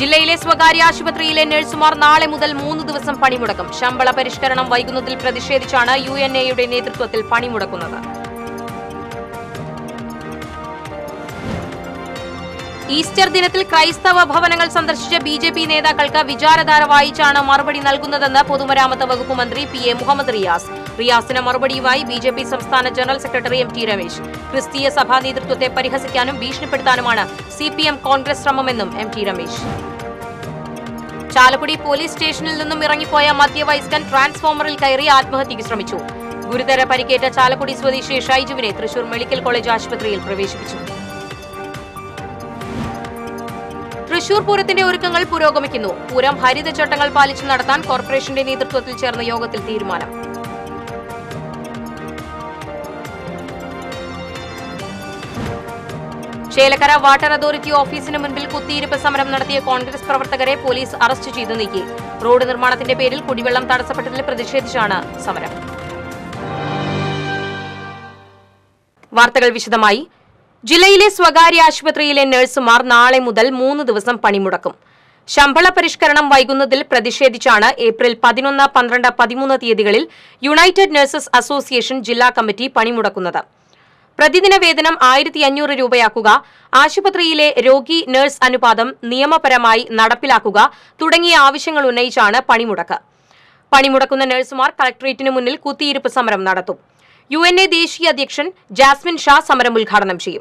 ജില്ലയിലെ സ്വകാര്യ ആശുപത്രിയിലെ നഴ്സുമാർ നാളെ മുതൽ മൂന്ന് ദിവസം പണിമുടക്കും ശമ്പള പരിഷ്കരണം വൈകുന്നതിൽ പ്രതിഷേധിച്ചാണ് യു എൻ എയുടെ നേതൃത്വത്തിൽ പണിമുടക്കുന്നത് ഈസ്റ്റർ ദിനത്തിൽ ക്രൈസ്തവ ഭവനങ്ങൾ സന്ദർശിച്ച ബി ജെ പി നേതാക്കൾക്ക് വിചാരധാര വായിച്ചാണ് മറുപടി നൽകുന്നതെന്ന് പൊതുമരാമത്ത് വകുപ്പ് മന്ത്രി പി എ മുഹമ്മദ് റിയാസ് റിയാസിന് മറുപടിയുമായി ബി ജെ പി സംസ്ഥാന general secretary M T Ramesh ക്രിസ്തീയ സഭാ നേതൃത്വത്തെ പരിഹസിക്കാനും ഭീഷണിപ്പെടുത്താനുമാണ് സി പി എം കോൺഗ്രസ് ശ്രമമെന്നും M T Ramesh Chalakudy police സ്റ്റേഷനിൽ നിന്നും ഇറങ്ങിപ്പോയ മധ്യവയസ്കൻ ട്രാൻസ്ഫോമറിൽ കയറി ആത്മഹത്യയ്ക്ക് ശ്രമിച്ചു ഗുരുതര പരിക്കേറ്റ ചാലക്കുടി സ്വദേശി ഷൈജുവിനെ തൃശൂർ മെഡിക്കൽ കോളേജ് ആശുപത്രിയിൽ പ്രവേശിപ്പിച്ചു തൃശൂർ പൂരത്തിന്റെ ഒരുക്കങ്ങൾ പുരോഗമിക്കുന്നു പൂരം ഹരിതചട്ടങ്ങൾ പാലിച്ച് നടത്താൻ കോർപ്പറേഷന്റെ നേതൃത്വത്തിൽ ചേർന്ന യോഗത്തിൽ തീരുമാനം ചേലക്കര വാട്ടർ അതോറിറ്റി ഓഫീസിന് മുൻപിൽ കുത്തിയിരിപ്പ് സമരം നടത്തിയ കോൺഗ്രസ് പ്രവർത്തകരെ പോലീസ് അറസ്റ്റ് ചെയ്തു നീക്കി റോഡ് നിർമ്മാണത്തിന്റെ പേരിൽ കുടിവെള്ളം തടസ്സപ്പെട്ടതിൽ പ്രതിഷേധിച്ചാണ് സമരം വാർത്തകൾ വിശദമായി ജില്ലയിലെ സ്വകാര്യ ആശുപത്രിയിലെ നഴ്സുമാർ നാളെ മുതൽ മൂന്ന് ദിവസം പണിമുടക്കും ശമ്പള പരിഷ്കരണം വൈകുന്നതിൽ പ്രതിഷേധിച്ചാണ് ഏപ്രിൽ പതിനൊന്ന് പന്ത്രണ്ട് പതിമൂന്ന് തീയതികളിൽ യുണൈറ്റഡ് നഴ്സസ് അസോസിയേഷൻ ജില്ലാ കമ്മിറ്റി പണിമുടക്കുന്നത് പ്രതിദിന വേതനം ആയിരത്തി അഞ്ഞൂറ് രൂപയാക്കുക ആശുപത്രിയിലെ രോഗി നഴ്സ് അനുപാതം നിയമപരമായി നടപ്പിലാക്കുക തുടങ്ങിയ ആവശ്യങ്ങൾ ഉന്നയിച്ചാണ് പണിമുടക്ക് പണിമുടക്കുന്ന നഴ്സുമാർ കളക്ടറേറ്റിന് മുന്നിൽ കുത്തിയിരിപ്പ് സമരം നടത്തും യു എൻ എ ദേശീയ അധ്യക്ഷൻ ജാസ്മിൻ ഷാ സമരം ഉദ്ഘാടനം ചെയ്യും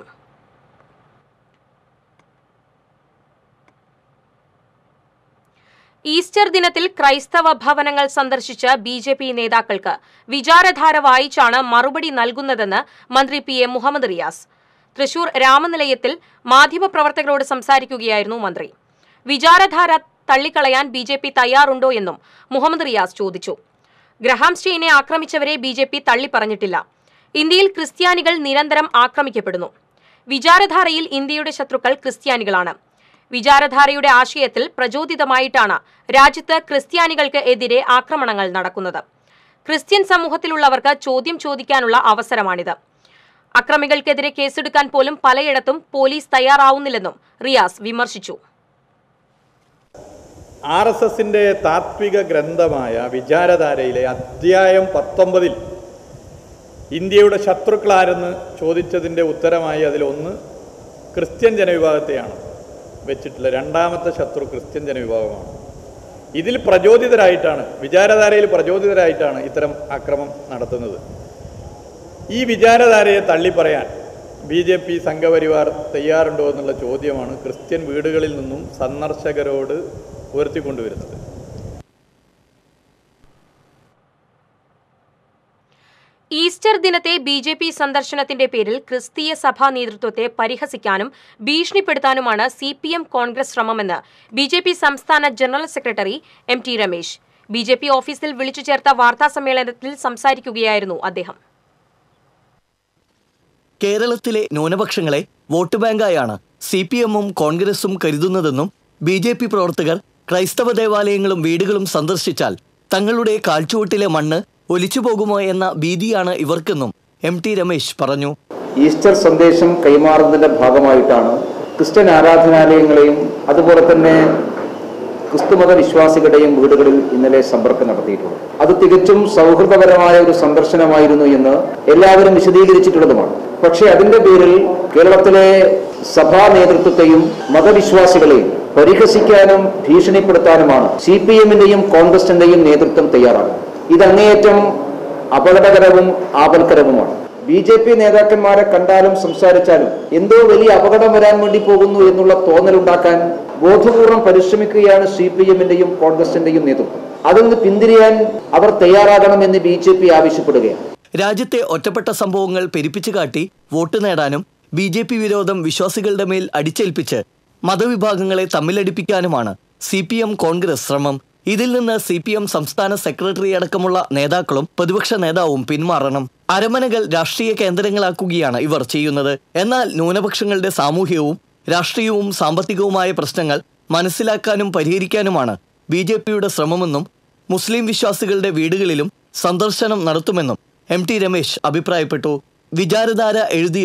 ഈസ്റ്റർ ദിനത്തിൽ ക്രൈസ്തവ ഭവനങ്ങൾ സന്ദർശിച്ച ബി ജെ പി നേതാക്കൾക്ക് വിചാരധാര വായിച്ചാണ് മറുപടി നൽകുന്നതെന്ന് മന്ത്രി പി എ മുഹമ്മദ് റിയാസ് തൃശൂർ രാമനിലയത്തിൽ മാധ്യമപ്രവർത്തകരോട് സംസാരിക്കുകയായിരുന്നു മന്ത്രി വിചാരധാര തള്ളിക്കളയാൻ ബി ജെ പി തയ്യാറുണ്ടോ എന്നും മുഹമ്മദ് റിയാസ് ചോദിച്ചു ഗ്രഹാം സ്റ്റെയിനെ ആക്രമിച്ചവരെ ബി ജെ പി തള്ളിപ്പറഞ്ഞിട്ടില്ല ഇന്ത്യയിൽ ക്രിസ്ത്യാനികൾ നിരന്തരം ആക്രമിക്കപ്പെടുന്നു വിചാരധാരയിൽ ഇന്ത്യയുടെ ശത്രുക്കൾ ക്രിസ്ത്യാനികളാണ് വിചാരധാരയുടെ ആശയത്തിൽ പ്രചോദിതമായിട്ടാണ് രാജ്യത്ത് ക്രിസ്ത്യാനികൾക്ക് എതിരെ ആക്രമണങ്ങൾ നടക്കുന്നത് ക്രിസ്ത്യൻ സമൂഹത്തിലുള്ളവർക്ക് ചോദ്യം ചോദിക്കാനുള്ള അവസരമാണിത് അക്രമികൾക്കെതിരെ കേസെടുക്കാൻ പോലും പലയിടത്തും പോലീസ് തയ്യാറാവുന്നില്ലെന്നും റിയാസ് വിമർശിച്ചു ആർ എസ് എസിൻ്റെ താത്വിക ഗ്രന്ഥമായ വിചാരധാരയിലെ അധ്യായം പത്തൊമ്പതിൽ ഇന്ത്യയുടെ ശത്രുക്കളാരെന്ന് ചോദിച്ചതിൻ്റെ ഉത്തരമായി അതിലൊന്ന് ക്രിസ്ത്യൻ ജനവിഭാഗത്തെയാണ് വെച്ചിട്ടുള്ള രണ്ടാമത്തെ ശത്രു ക്രിസ്ത്യൻ ജനവിഭാഗമാണ് ഇതിൽ പ്രചോദിതരായിട്ടാണ് വിചാരധാരയിൽ പ്രചോദിതരായിട്ടാണ് ഇത്തരം ആക്രമം നടത്തുന്നത് ഈ വിചാരധാരയെ തള്ളിപ്പറയാൻ ബി ജെ പി സംഘപരിവാർ തയ്യാറുണ്ടോ എന്നുള്ള ചോദ്യമാണ് ക്രിസ്ത്യൻ വീടുകളിൽ നിന്നും സന്ദർശകരോട് ഉയർത്തിക്കൊണ്ടുവരുന്നത് ഈസ്റ്റർ ദിനത്തെ ബി ജെ പി സന്ദർശനത്തിന്റെ പേരിൽ ക്രിസ്തീയ സഭാ നേതൃത്വത്തെ പരിഹസിക്കാനും ഭീഷണിപ്പെടുത്താനുമാണ് സി പി എം കോൺഗ്രസ് ശ്രമമെന്ന് ബി ജെ പി സംസ്ഥാന general secretary M T Ramesh B J P ഓഫീസിൽ വിളിച്ചു ചേർത്ത വാർത്താ സമ്മേളനത്തിൽ സംസാരിക്കുകയായിരുന്നു അദ്ദേഹം കേരളത്തിലെ ന്യൂനപക്ഷങ്ങളെ വോട്ട് ബാങ്കായാണ് സി പി എമ്മും കോൺഗ്രസും കരുതുന്നതെന്നും ബി ജെ പി പ്രവർത്തകർ ക്രൈസ്തവ ദേവാലയങ്ങളും വീടുകളും സന്ദർശിച്ചാൽ തങ്ങളുടെ കാൽച്ചുവട്ടിലെ മണ്ണ് ഒലിച്ചു പോകുമോ എന്ന ഭീതിയാണ് ഇവർക്കെന്നും എം ടി രമേശ് പറഞ്ഞു ഈസ്റ്റർ സന്ദേശം കൈമാറുന്നതിന്റെ ഭാഗമായിട്ടാണ് ക്രിസ്ത്യൻ ആരാധനാലയങ്ങളെയും അതുപോലെ തന്നെ ക്രിസ്തുമത വിശ്വാസികളുടെയും വീടുകളിൽ ഇന്നലെ സമ്പർക്കം നടത്തിയിട്ടുള്ളത് അത് തികച്ചും സൗഹൃദപരമായ ഒരു സന്ദർശനമായിരുന്നു എന്ന് എല്ലാവരും വിശദീകരിച്ചിട്ടുള്ളതുമാണ് പക്ഷേ അതിന്റെ പേരിൽ കേരളത്തിലെ സഭാ നേതൃത്വത്തെയും മതവിശ്വാസികളെയും പരിഹസിക്കാനും ഭീഷണിപ്പെടുത്താനുമാണ് സി പി എമ്മിന്റെയും കോൺഗ്രസിന്റെയും നേതൃത്വം തയ്യാറാകുന്നത് ഇത് അങ്ങേയറ്റം അപകടകരവും ആപൽക്കരവുമാണ് ബി ജെ പി നേതാക്കന്മാരെ കണ്ടാലും സംസാരിച്ചാലും എന്തോ വലിയ അപകടം വരാൻ വേണ്ടി പോകുന്നു എന്നുള്ള തോന്നലുണ്ടാക്കാൻ ബോധപൂർവം പരിശ്രമിക്കുകയാണ് സി പി എമ്മിന്റെയും കോൺഗ്രസിന്റെയും നേതൃത്വം അതിൽ നിന്ന് പിന്തിരിയാൻ അവർ തയ്യാറാകണമെന്ന് ബി ജെ പി ആവശ്യപ്പെടുകയാണ് രാജ്യത്തെ ഒറ്റപ്പെട്ട സംഭവങ്ങൾ പെരുപ്പിച്ചു കാട്ടി വോട്ട് നേടാനും ബി ജെ പി വിരോധം വിശ്വാസികളുടെ മേൽ അടിച്ചേൽപ്പിച്ച് മതവിഭാഗങ്ങളെ തമ്മിലടിപ്പിക്കാനുമാണ് സി പി എം കോൺഗ്രസ് ശ്രമം ഇതിൽ നിന്ന് സി പി എം സംസ്ഥാന സെക്രട്ടറി അടക്കമുള്ള നേതാക്കളും പ്രതിപക്ഷ നേതാവും പിന്മാറണം അരമനകൾ രാഷ്ട്രീയ കേന്ദ്രങ്ങളാക്കുകയാണ് ഇവർ ചെയ്യുന്നത് എന്നാൽ ന്യൂനപക്ഷങ്ങളുടെ സാമൂഹികവും രാഷ്ട്രീയവും സാമ്പത്തികവുമായ പ്രശ്നങ്ങൾ മനസ്സിലാക്കാനും പരിഹരിക്കാനുമാണ് ബി ജെ പിയുടെ ശ്രമമെന്നും മുസ്ലിം വിശ്വാസികളുടെ വീടുകളിലും സന്ദർശനം നടത്തുമെന്നും എം ടി രമേശ് അഭിപ്രായപ്പെട്ടു വിചാരധാര എഴുതിയത്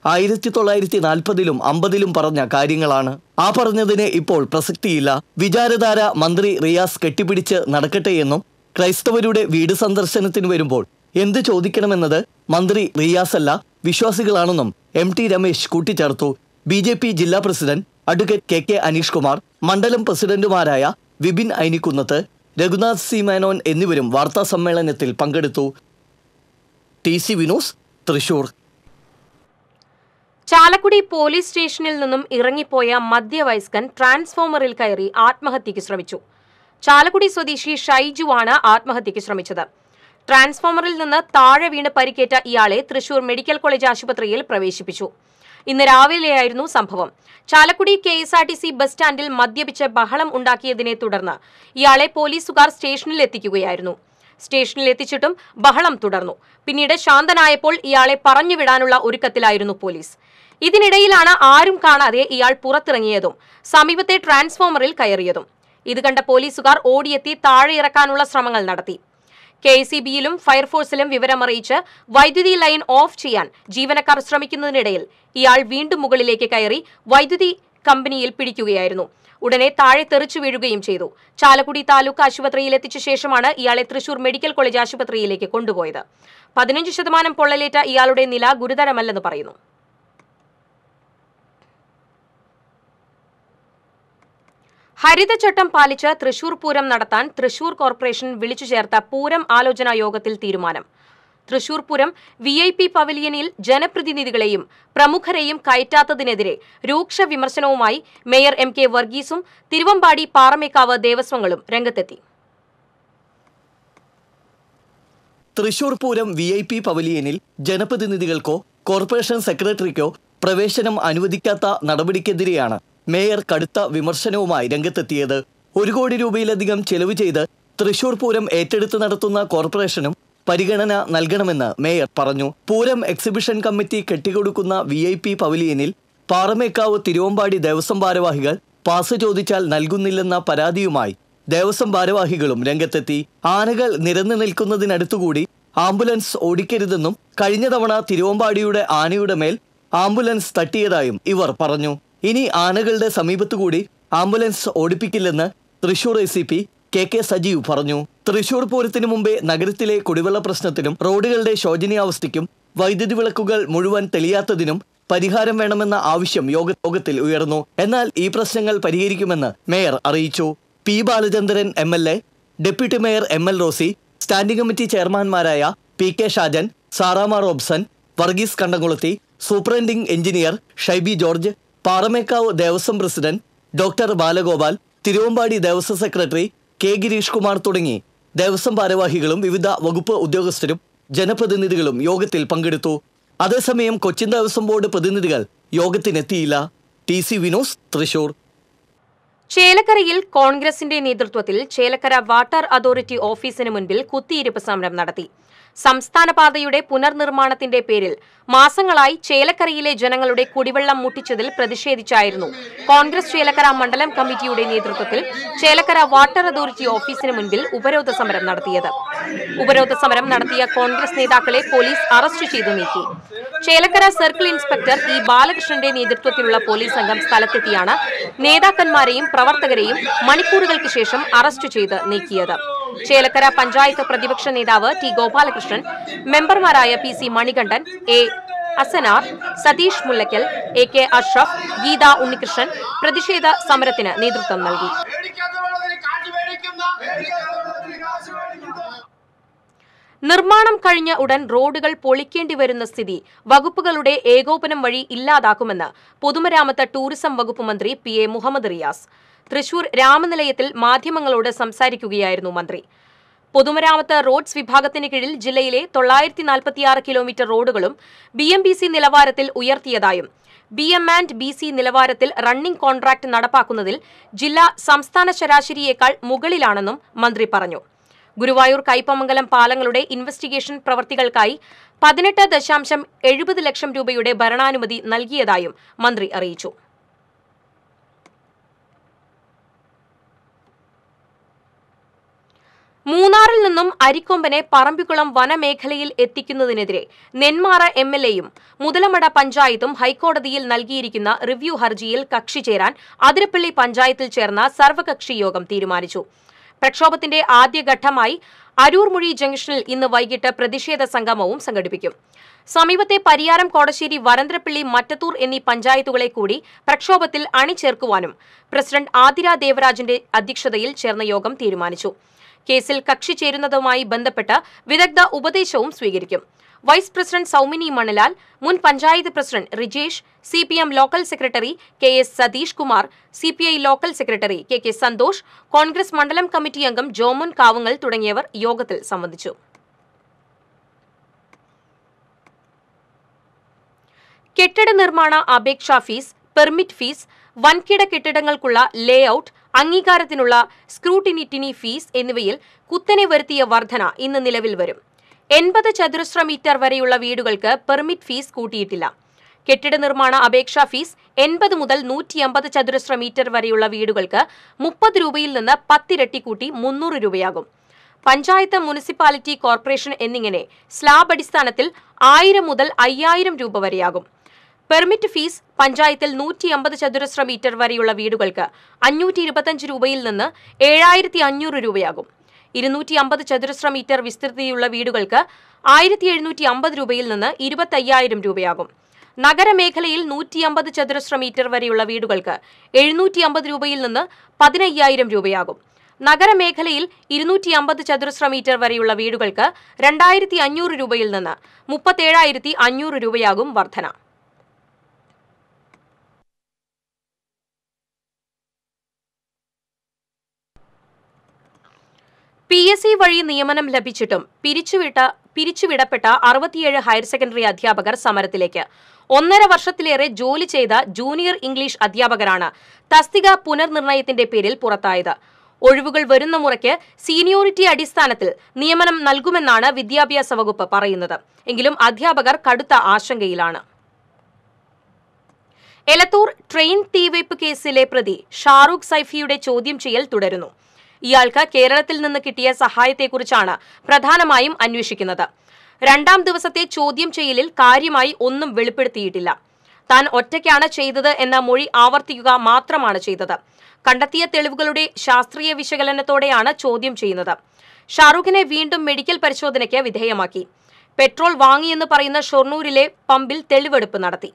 ആയിരത്തി തൊള്ളായിരത്തി നാൽപ്പതിലും അമ്പതിലും പറഞ്ഞ കാര്യങ്ങളാണ് ആ പറഞ്ഞതിന് ഇപ്പോൾ പ്രസക്തിയില്ല വിചാരധാര മന്ത്രി റിയാസ് കെട്ടിപ്പിടിച്ച് നടക്കട്ടെയെന്നും ക്രൈസ്തവരുടെ വീട് സന്ദർശനത്തിന് വരുമ്പോൾ എന്ത് ചോദിക്കണമെന്നത് മന്ത്രി റിയാസ് അല്ല വിശ്വാസികളാണെന്നും എം ടി രമേശ് കൂട്ടിച്ചേർത്തു ബി ജെ പി ജില്ലാ president advocate K K Aneesh Kumar മണ്ഡലം പ്രസിഡന്റുമാരായ വിപിൻ ഐനിക്കുന്നത്ത് രഘുനാഥ് സി മേനോൻ എന്നിവരും വാർത്താ സമ്മേളനത്തിൽ പങ്കെടുത്തു T C Vinos Thrissur Chalakudy police സ്റ്റേഷനിൽ നിന്നും ഇറങ്ങിപ്പോയ മധ്യവയസ്കൻ ട്രാൻസ്ഫോമറിൽ കയറി ആത്മഹത്യയ്ക്ക് ശ്രമിച്ചു ചാലക്കുടി സ്വദേശി ഷൈജുവാണ് ആത്മഹത്യയ്ക്ക് ശ്രമിച്ചത് ട്രാൻസ്ഫോമറിൽ നിന്ന് താഴെ വീണ് പരിക്കേറ്റ ഇയാളെ തൃശൂർ മെഡിക്കൽ കോളേജ് ആശുപത്രിയിൽ പ്രവേശിപ്പിച്ചു ഇന്ന് രാവിലെയായിരുന്നു സംഭവം Chalakudy K S R T C bus സ്റ്റാൻഡിൽ മദ്യപിച്ച് ബഹളം ഉണ്ടാക്കിയതിനെ തുടർന്ന് ഇയാളെ പോലീസുകാർ സ്റ്റേഷനിൽ എത്തിക്കുകയായിരുന്നു സ്റ്റേഷനിൽ എത്തിച്ചിട്ടും ബഹളം തുടർന്നു പിന്നീട് ശാന്തനായപ്പോൾ ഇയാളെ പറഞ്ഞുവിടാനുള്ള ഒരുക്കത്തിലായിരുന്നു പോലീസ് ഇതിനിടയിലാണ് ആരും കാണാതെ ഇയാൾ പുറത്തിറങ്ങിയതും സമീപത്തെ ട്രാൻസ്ഫോമറിൽ കയറിയതും ഇത് കണ്ട പോലീസുകാർ ഓടിയെത്തി താഴെ ഇറക്കാനുള്ള ശ്രമങ്ങൾ നടത്തി കെ സി ബിയിലും ഫയർഫോഴ്സിലും വിവരമറിയിച്ച് വൈദ്യുതി ലൈൻ ഓഫ് ചെയ്യാൻ ജീവനക്കാർ ശ്രമിക്കുന്നതിനിടയിൽ ഇയാൾ വീണ്ടും മുകളിലേക്ക് കയറി വൈദ്യുതി കമ്പനിയിൽ പിടിക്കുകയായിരുന്നു ഉടനെ താഴെ തെറിച്ചു വീഴുകയും ചെയ്തു ചാലക്കുടി താലൂക്ക് ആശുപത്രിയിൽ എത്തിച്ച ശേഷമാണ് ഇയാളെ തൃശൂർ മെഡിക്കൽ കോളേജ് ആശുപത്രിയിലേക്ക് കൊണ്ടുപോയത് പതിനഞ്ച് ശതമാനം പൊള്ളലേറ്റ ഇയാളുടെ നില ഗുരുതരമല്ലെന്ന് പറയുന്നു ഹരിതചട്ടം പാലിച്ച് തൃശൂർ പൂരം നടത്താൻ തൃശൂർ കോർപ്പറേഷൻ വിളിച്ചു ചേർത്ത പൂരം ആലോചനാ യോഗത്തിൽ തീരുമാനം Thrissur Pooram V I P പവലിയനിൽ ജനപ്രതിനിധികളെയും പ്രമുഖരെയും കയറ്റാത്തതിനെതിരെ രൂക്ഷ വിമർശനവുമായി മേയർ എം കെ വർഗീസും തിരുവമ്പാടി പാറമേക്കാവ് ദേവസ്വങ്ങളും രംഗത്തെത്തി Thrissur Pooram V I P പവലിയനിൽ ജനപ്രതിനിധികൾക്കോ കോർപ്പറേഷൻ സെക്രട്ടറിക്കോ പ്രവേശനം അനുവദിക്കാത്ത നടപടിക്കെതിരെയാണ് മേയർ കടുത്ത വിമർശനവുമായി രംഗത്തെത്തിയത് ഒരു കോടി രൂപയിലധികം ചെലവ് ചെയ്ത് തൃശൂർ പൂരം ഏറ്റെടുത്ത് നടത്തുന്ന കോർപ്പറേഷനും പരിഗണന നൽകണമെന്ന് മേയർ പറഞ്ഞു പൂരം എക്സിബിഷൻ കമ്മിറ്റി കെട്ടിക്കൊടുക്കുന്ന വി ഐ പി പവലിയനിൽ പാറമേക്കാവ് തിരുവമ്പാടി ദേവസ്വം ഭാരവാഹികൾ പാസ് ചോദിച്ചാൽ നൽകുന്നില്ലെന്ന പരാതിയുമായി ദേവസ്വം ഭാരവാഹികളും രംഗത്തെത്തി ആനകൾ നിരന്നു നിൽക്കുന്നതിനടുത്തുകൂടി ആംബുലൻസ് ഓടിക്കരുതെന്നും കഴിഞ്ഞ തവണ തിരുവമ്പാടിയുടെ ആനയുടെ മേൽ ആംബുലൻസ് തട്ടിയതായും ഇവർ പറഞ്ഞു ഇനി ആനകളുടെ സമീപത്തുകൂടി ആംബുലൻസ് ഓടിപ്പിക്കില്ലെന്ന് Thrissur A C P K K Sajeev പറഞ്ഞു തൃശൂർ പൂരത്തിനു മുമ്പേ നഗരത്തിലെ കുടിവെള്ള പ്രശ്നത്തിനും റോഡുകളുടെ ശോചനീയാവസ്ഥയ്ക്കും വൈദ്യുതി വിളക്കുകൾ മുഴുവൻ തെളിയാത്തതിനും പരിഹാരം വേണമെന്ന ആവശ്യം യോഗ യോഗത്തിൽ ഉയർന്നു എന്നാൽ ഈ പ്രശ്നങ്ങൾ പരിഹരിക്കുമെന്ന് മേയർ അറിയിച്ചു P Balachandran M L A deputy mayor M L Rosy standing committee ചെയർമാൻമാരായ P K Shajan Sarama Robson Varghese Kandamkulathi superintending engineer Shaibi George Paramekkavu Devaswom president doctor Balagopal Thiruvambady Devaswom secretary K Girish Kumar തുടങ്ങി ദേവസ്വം ഭാരവാഹികളും വിവിധ വകുപ്പ് ഉദ്യോഗസ്ഥരും ജനപ്രതിനിധികളും യോഗത്തിൽ പങ്കെടുത്തു അതേസമയം കൊച്ചിൻ ദേവസ്വം ബോർഡ് പ്രതിനിധികൾ യോഗത്തിനെത്തിയില്ല ടി സി വിനോസ് തൃശൂർ ചേലക്കരയിൽ കോൺഗ്രസിന്റെ നേതൃത്വത്തിൽ ചേലക്കര വാട്ടർ അതോറിറ്റി ഓഫീസിന് മുൻപിൽ കുത്തിയിരിപ്പ് സമരം നടത്തി സംസ്ഥാന പാതയുടെ പുനർനിർമ്മാണത്തിന്റെ പേരിൽ മാസങ്ങളായി ചേലക്കരയിലെ ജനങ്ങളുടെ കുടിവെള്ളം മുട്ടിച്ചതിൽ പ്രതിഷേധിച്ചായിരുന്നു കോൺഗ്രസ് ചേലക്കര മണ്ഡലം കമ്മിറ്റിയുടെ നേതൃത്വത്തിൽ ചേലക്കര വാട്ടർ അതോറിറ്റി ഓഫീസിന് മുൻപിൽ ഉപരോധ സമരം നടത്തിയത് ഉപരോധ സമരം നടത്തിയ കോൺഗ്രസ് നേതാക്കളെ പോലീസ് അറസ്റ്റ് ചെയ്തു നീക്കി ചേലക്കര സർക്കിൾ ഇൻസ്പെക്ടർ ഇ ബാലകൃഷ്ണന്റെ നേതൃത്വത്തിലുള്ള പോലീസ് സംഘം സ്ഥലത്തെത്തിയാണ് നേതാക്കന്മാരെയും പ്രവർത്തകരെയും മണിക്കൂറുകൾക്ക് ശേഷം അറസ്റ്റ് ചെയ്ത് നീക്കിയത് ചേലക്കര പഞ്ചായത്ത് പ്രതിപക്ഷ നേതാവ് ടി ഗോപാലകൃഷ്ണൻ മെമ്പർമാരായ P C Manikandan A Asanar Satheesh Mullakkal A K Ashraf Geetha Unnikrishnan പ്രതിഷേധ സമരത്തിന് നേതൃത്വം നൽകി മേടിക്കാത്ത വെള്ളത്തിന് കാശ് മേടിക്കുന്ന കാശ് മേടിക്കുന്ന നിർമ്മാണം കഴിഞ്ഞ ഉടൻ റോഡുകൾ പൊളിക്കേണ്ടി വരുന്ന സ്ഥിതി വകുപ്പുകളുടെ ഏകോപനം വഴി ഇല്ലാതാക്കുമെന്ന് പൊതുമരാമത്ത് ടൂറിസം വകുപ്പ് മന്ത്രി പി എ മുഹമ്മദ് റിയാസ് തൃശൂർ രാമനിലയത്തിൽ മാധ്യമങ്ങളോട് സംസാരിക്കുകയായിരുന്നു മന്ത്രി പൊതുമരാമത്ത് റോഡ്സ് വിഭാഗത്തിന് കീഴിൽ ജില്ലയിലെ തൊള്ളായിരത്തി നാൽപ്പത്തിയാറ് കിലോമീറ്റർ റോഡുകളും ബി എം ബി സി നിലവാരത്തിൽ ഉയർത്തിയതായും B M and B C നിലവാരത്തിൽ റണ്ണിംഗ് കോൺട്രാക്ട് നടപ്പാക്കുന്നതിൽ ജില്ല സംസ്ഥാന ശരാശരിയേക്കാൾ മുകളിലാണെന്നും മന്ത്രി പറഞ്ഞു ഗുരുവായൂർ കയ്പമംഗലം പാലങ്ങളുടെ ഇൻവെസ്റ്റിഗേഷൻ പ്രവർത്തികൾക്കായി പതിനെട്ട് ദശാംശം എഴുപത് ലക്ഷം രൂപയുടെ ഭരണാനുമതി നൽകിയതായും മന്ത്രി അറിയിച്ചു മൂന്നാറിൽ നിന്നും അരിക്കൊമ്പനെ പറമ്പിക്കുളം വനമേഖലയിൽ എത്തിക്കുന്നതിനെതിരെ നെന്മാറ എം എൽ എയും മുതലമട പഞ്ചായത്തും ഹൈക്കോടതിയിൽ നൽകിയിരിക്കുന്ന റിവ്യൂ ഹർജിയിൽ കക്ഷി ചേരാൻ അതിരപ്പള്ളി പഞ്ചായത്തിൽ ചേർന്ന സർവകക്ഷി യോഗം തീരുമാനിച്ചു പ്രക്ഷോഭത്തിന്റെ ആദ്യഘട്ടമായി അരൂർമുഴി ജംഗ്ഷനിൽ ഇന്ന് വൈകിട്ട് പ്രതിഷേധ സംഗമവും സംഘടിപ്പിക്കും സമീപത്തെ പരിയാരം കോടശ്ശേരി വരന്തരപ്പള്ളി മറ്റത്തൂർ എന്നീ പഞ്ചായത്തുകളെ കൂടി പ്രക്ഷോഭത്തിൽ അണിചേർക്കുവാനും പ്രസിഡന്റ് ആതിര ദേവരാജിന്റെ അധ്യക്ഷതയിൽ ചേർന്ന യോഗം തീരുമാനിച്ചു കേസിൽ കക്ഷി ചേരുന്നതുമായി ബന്ധപ്പെട്ട് വിദഗ്ധ ഉപദേശവും സ്വീകരിക്കും വൈസ് പ്രസിഡന്റ് സൗമിനി മണലാൽ മുൻ panchayat president Rijesh C P M local secretary K S Satheesh Kumar C P I local secretary K K Santhosh Congress മണ്ഡലം കമ്മിറ്റി അംഗം ജോമോൻ കാവുങ്ങൽ തുടങ്ങിയവർ യോഗത്തിൽ സംബന്ധിച്ചു കെട്ടിട നിർമ്മാണ അപേക്ഷാ ഫീസ് പെർമിറ്റ് ഫീസ് വൻകിട കെട്ടിടങ്ങൾക്കുള്ള ലേ ഔട്ട് അംഗീകാരത്തിനുള്ള സ്ക്രൂട്ടിനിറ്റിനി ഫീസ് എന്നിവയിൽ കുത്തനെ വരുത്തിയ വർധന ഇന്ന് നിലവിൽ വരും എൺപത് ചതുരശ്ര മീറ്റർ വരെയുള്ള വീടുകൾക്ക് പെർമിറ്റ് ഫീസ് കൂട്ടിയിട്ടില്ല കെട്ടിട നിർമ്മാണ അപേക്ഷാ ഫീസ് എൺപത് മുതൽ നൂറ്റി അമ്പത് ചതുരശ്ര മീറ്റർ വരെയുള്ള വീടുകൾക്ക് മുപ്പത് രൂപയിൽ നിന്ന് പത്തിരട്ടി കൂട്ടി മുന്നൂറ് രൂപയാകും പഞ്ചായത്ത് മുനിസിപ്പാലിറ്റി കോർപ്പറേഷൻ എന്നിങ്ങനെ സ്ലാബ് അടിസ്ഥാനത്തിൽ ആയിരം മുതൽ അയ്യായിരം രൂപ വരെയാകും പെർമിറ്റ് ഫീസ് പഞ്ചായത്തിൽ നൂറ്റി അമ്പത് ചതുരശ്ര മീറ്റർ വരെയുള്ള വീടുകൾക്ക് അഞ്ഞൂറ്റി ഇരുപത്തഞ്ച് രൂപയിൽ നിന്ന് ഏഴായിരത്തി അഞ്ഞൂറ് രൂപയാകും ഇരുന്നൂറ്റി അമ്പത് ചതുരശ്ര മീറ്റർ വിസ്തൃതിയുള്ള വീടുകൾക്ക് ആയിരത്തി എഴുന്നൂറ്റി അമ്പത് രൂപയിൽ നിന്ന് ഇരുപത്തയ്യായിരം രൂപയാകും നഗരമേഖലയിൽ നൂറ്റി അമ്പത് ചതുരശ്ര മീറ്റർ വരെയുള്ള വീടുകൾക്ക് എഴുന്നൂറ്റി അമ്പത് രൂപയിൽ നിന്ന് പതിനയ്യായിരം രൂപയാകും നഗരമേഖലയിൽ ഇരുന്നൂറ്റി അമ്പത് ചതുരശ്ര മീറ്റർ വരെയുള്ള വീടുകൾക്ക് രണ്ടായിരത്തി അഞ്ഞൂറ് രൂപയിൽ നിന്ന് മുപ്പത്തേഴായിരത്തി അഞ്ഞൂറ് രൂപയാകും വർധന പി എസ് സി വഴി നിയമനം ലഭിച്ചിട്ടും പിരിച്ചുവിട്ട പിരിച്ചുവിടപ്പെട്ട അറുപത്തിയേഴ് ഹയർ സെക്കൻഡറി അധ്യാപകർ സമരത്തിലേക്ക് ഒന്നര വർഷത്തിലേറെ ജോലി ചെയ്ത ജൂനിയർ ഇംഗ്ലീഷ് അധ്യാപകരാണ് തസ്തിക പുനർനിർണയത്തിന്റെ പേരിൽ പുറത്തായത് ഒഴിവുകൾ വരുന്ന മുറയ്ക്ക് സീനിയോറിറ്റി അടിസ്ഥാനത്തിൽ നിയമനം നൽകുമെന്നാണ് വിദ്യാഭ്യാസ വകുപ്പ് പറയുന്നത് എങ്കിലും അധ്യാപകർ കടുത്ത ആശങ്കയിലാണ് എലത്തൂർ ട്രെയിൻ തീവയ്പ് കേസിലെ പ്രതി ഷാറൂഖ് സൈഫിയുടെ ചോദ്യം ചെയ്യൽ തുടരുന്നു ഇയാൾക്ക് കേരളത്തിൽ നിന്ന് കിട്ടിയ സഹായത്തെക്കുറിച്ചാണ് പ്രധാനമായും അന്വേഷിക്കുന്നത് രണ്ടാം ദിവസത്തെ ചോദ്യം ചെയ്യലിൽ കാര്യമായി ഒന്നും വെളിപ്പെടുത്തിയിട്ടില്ല താൻ ഒറ്റയ്ക്കാണ് ചെയ്തത് എന്ന മൊഴി ആവർത്തിക്കുക മാത്രമാണ് ചെയ്തത് കണ്ടെത്തിയ തെളിവുകളുടെ ശാസ്ത്രീയ വിശകലനത്തോടെയാണ് ചോദ്യം ചെയ്യുന്നത് ഷാറൂഖിനെ വീണ്ടും മെഡിക്കൽ പരിശോധനയ്ക്ക് വിധേയമാക്കി പെട്രോൾ വാങ്ങിയെന്ന് പറയുന്ന ഷൊർണൂരിലെ പമ്പിൽ തെളിവെടുപ്പ് നടത്തി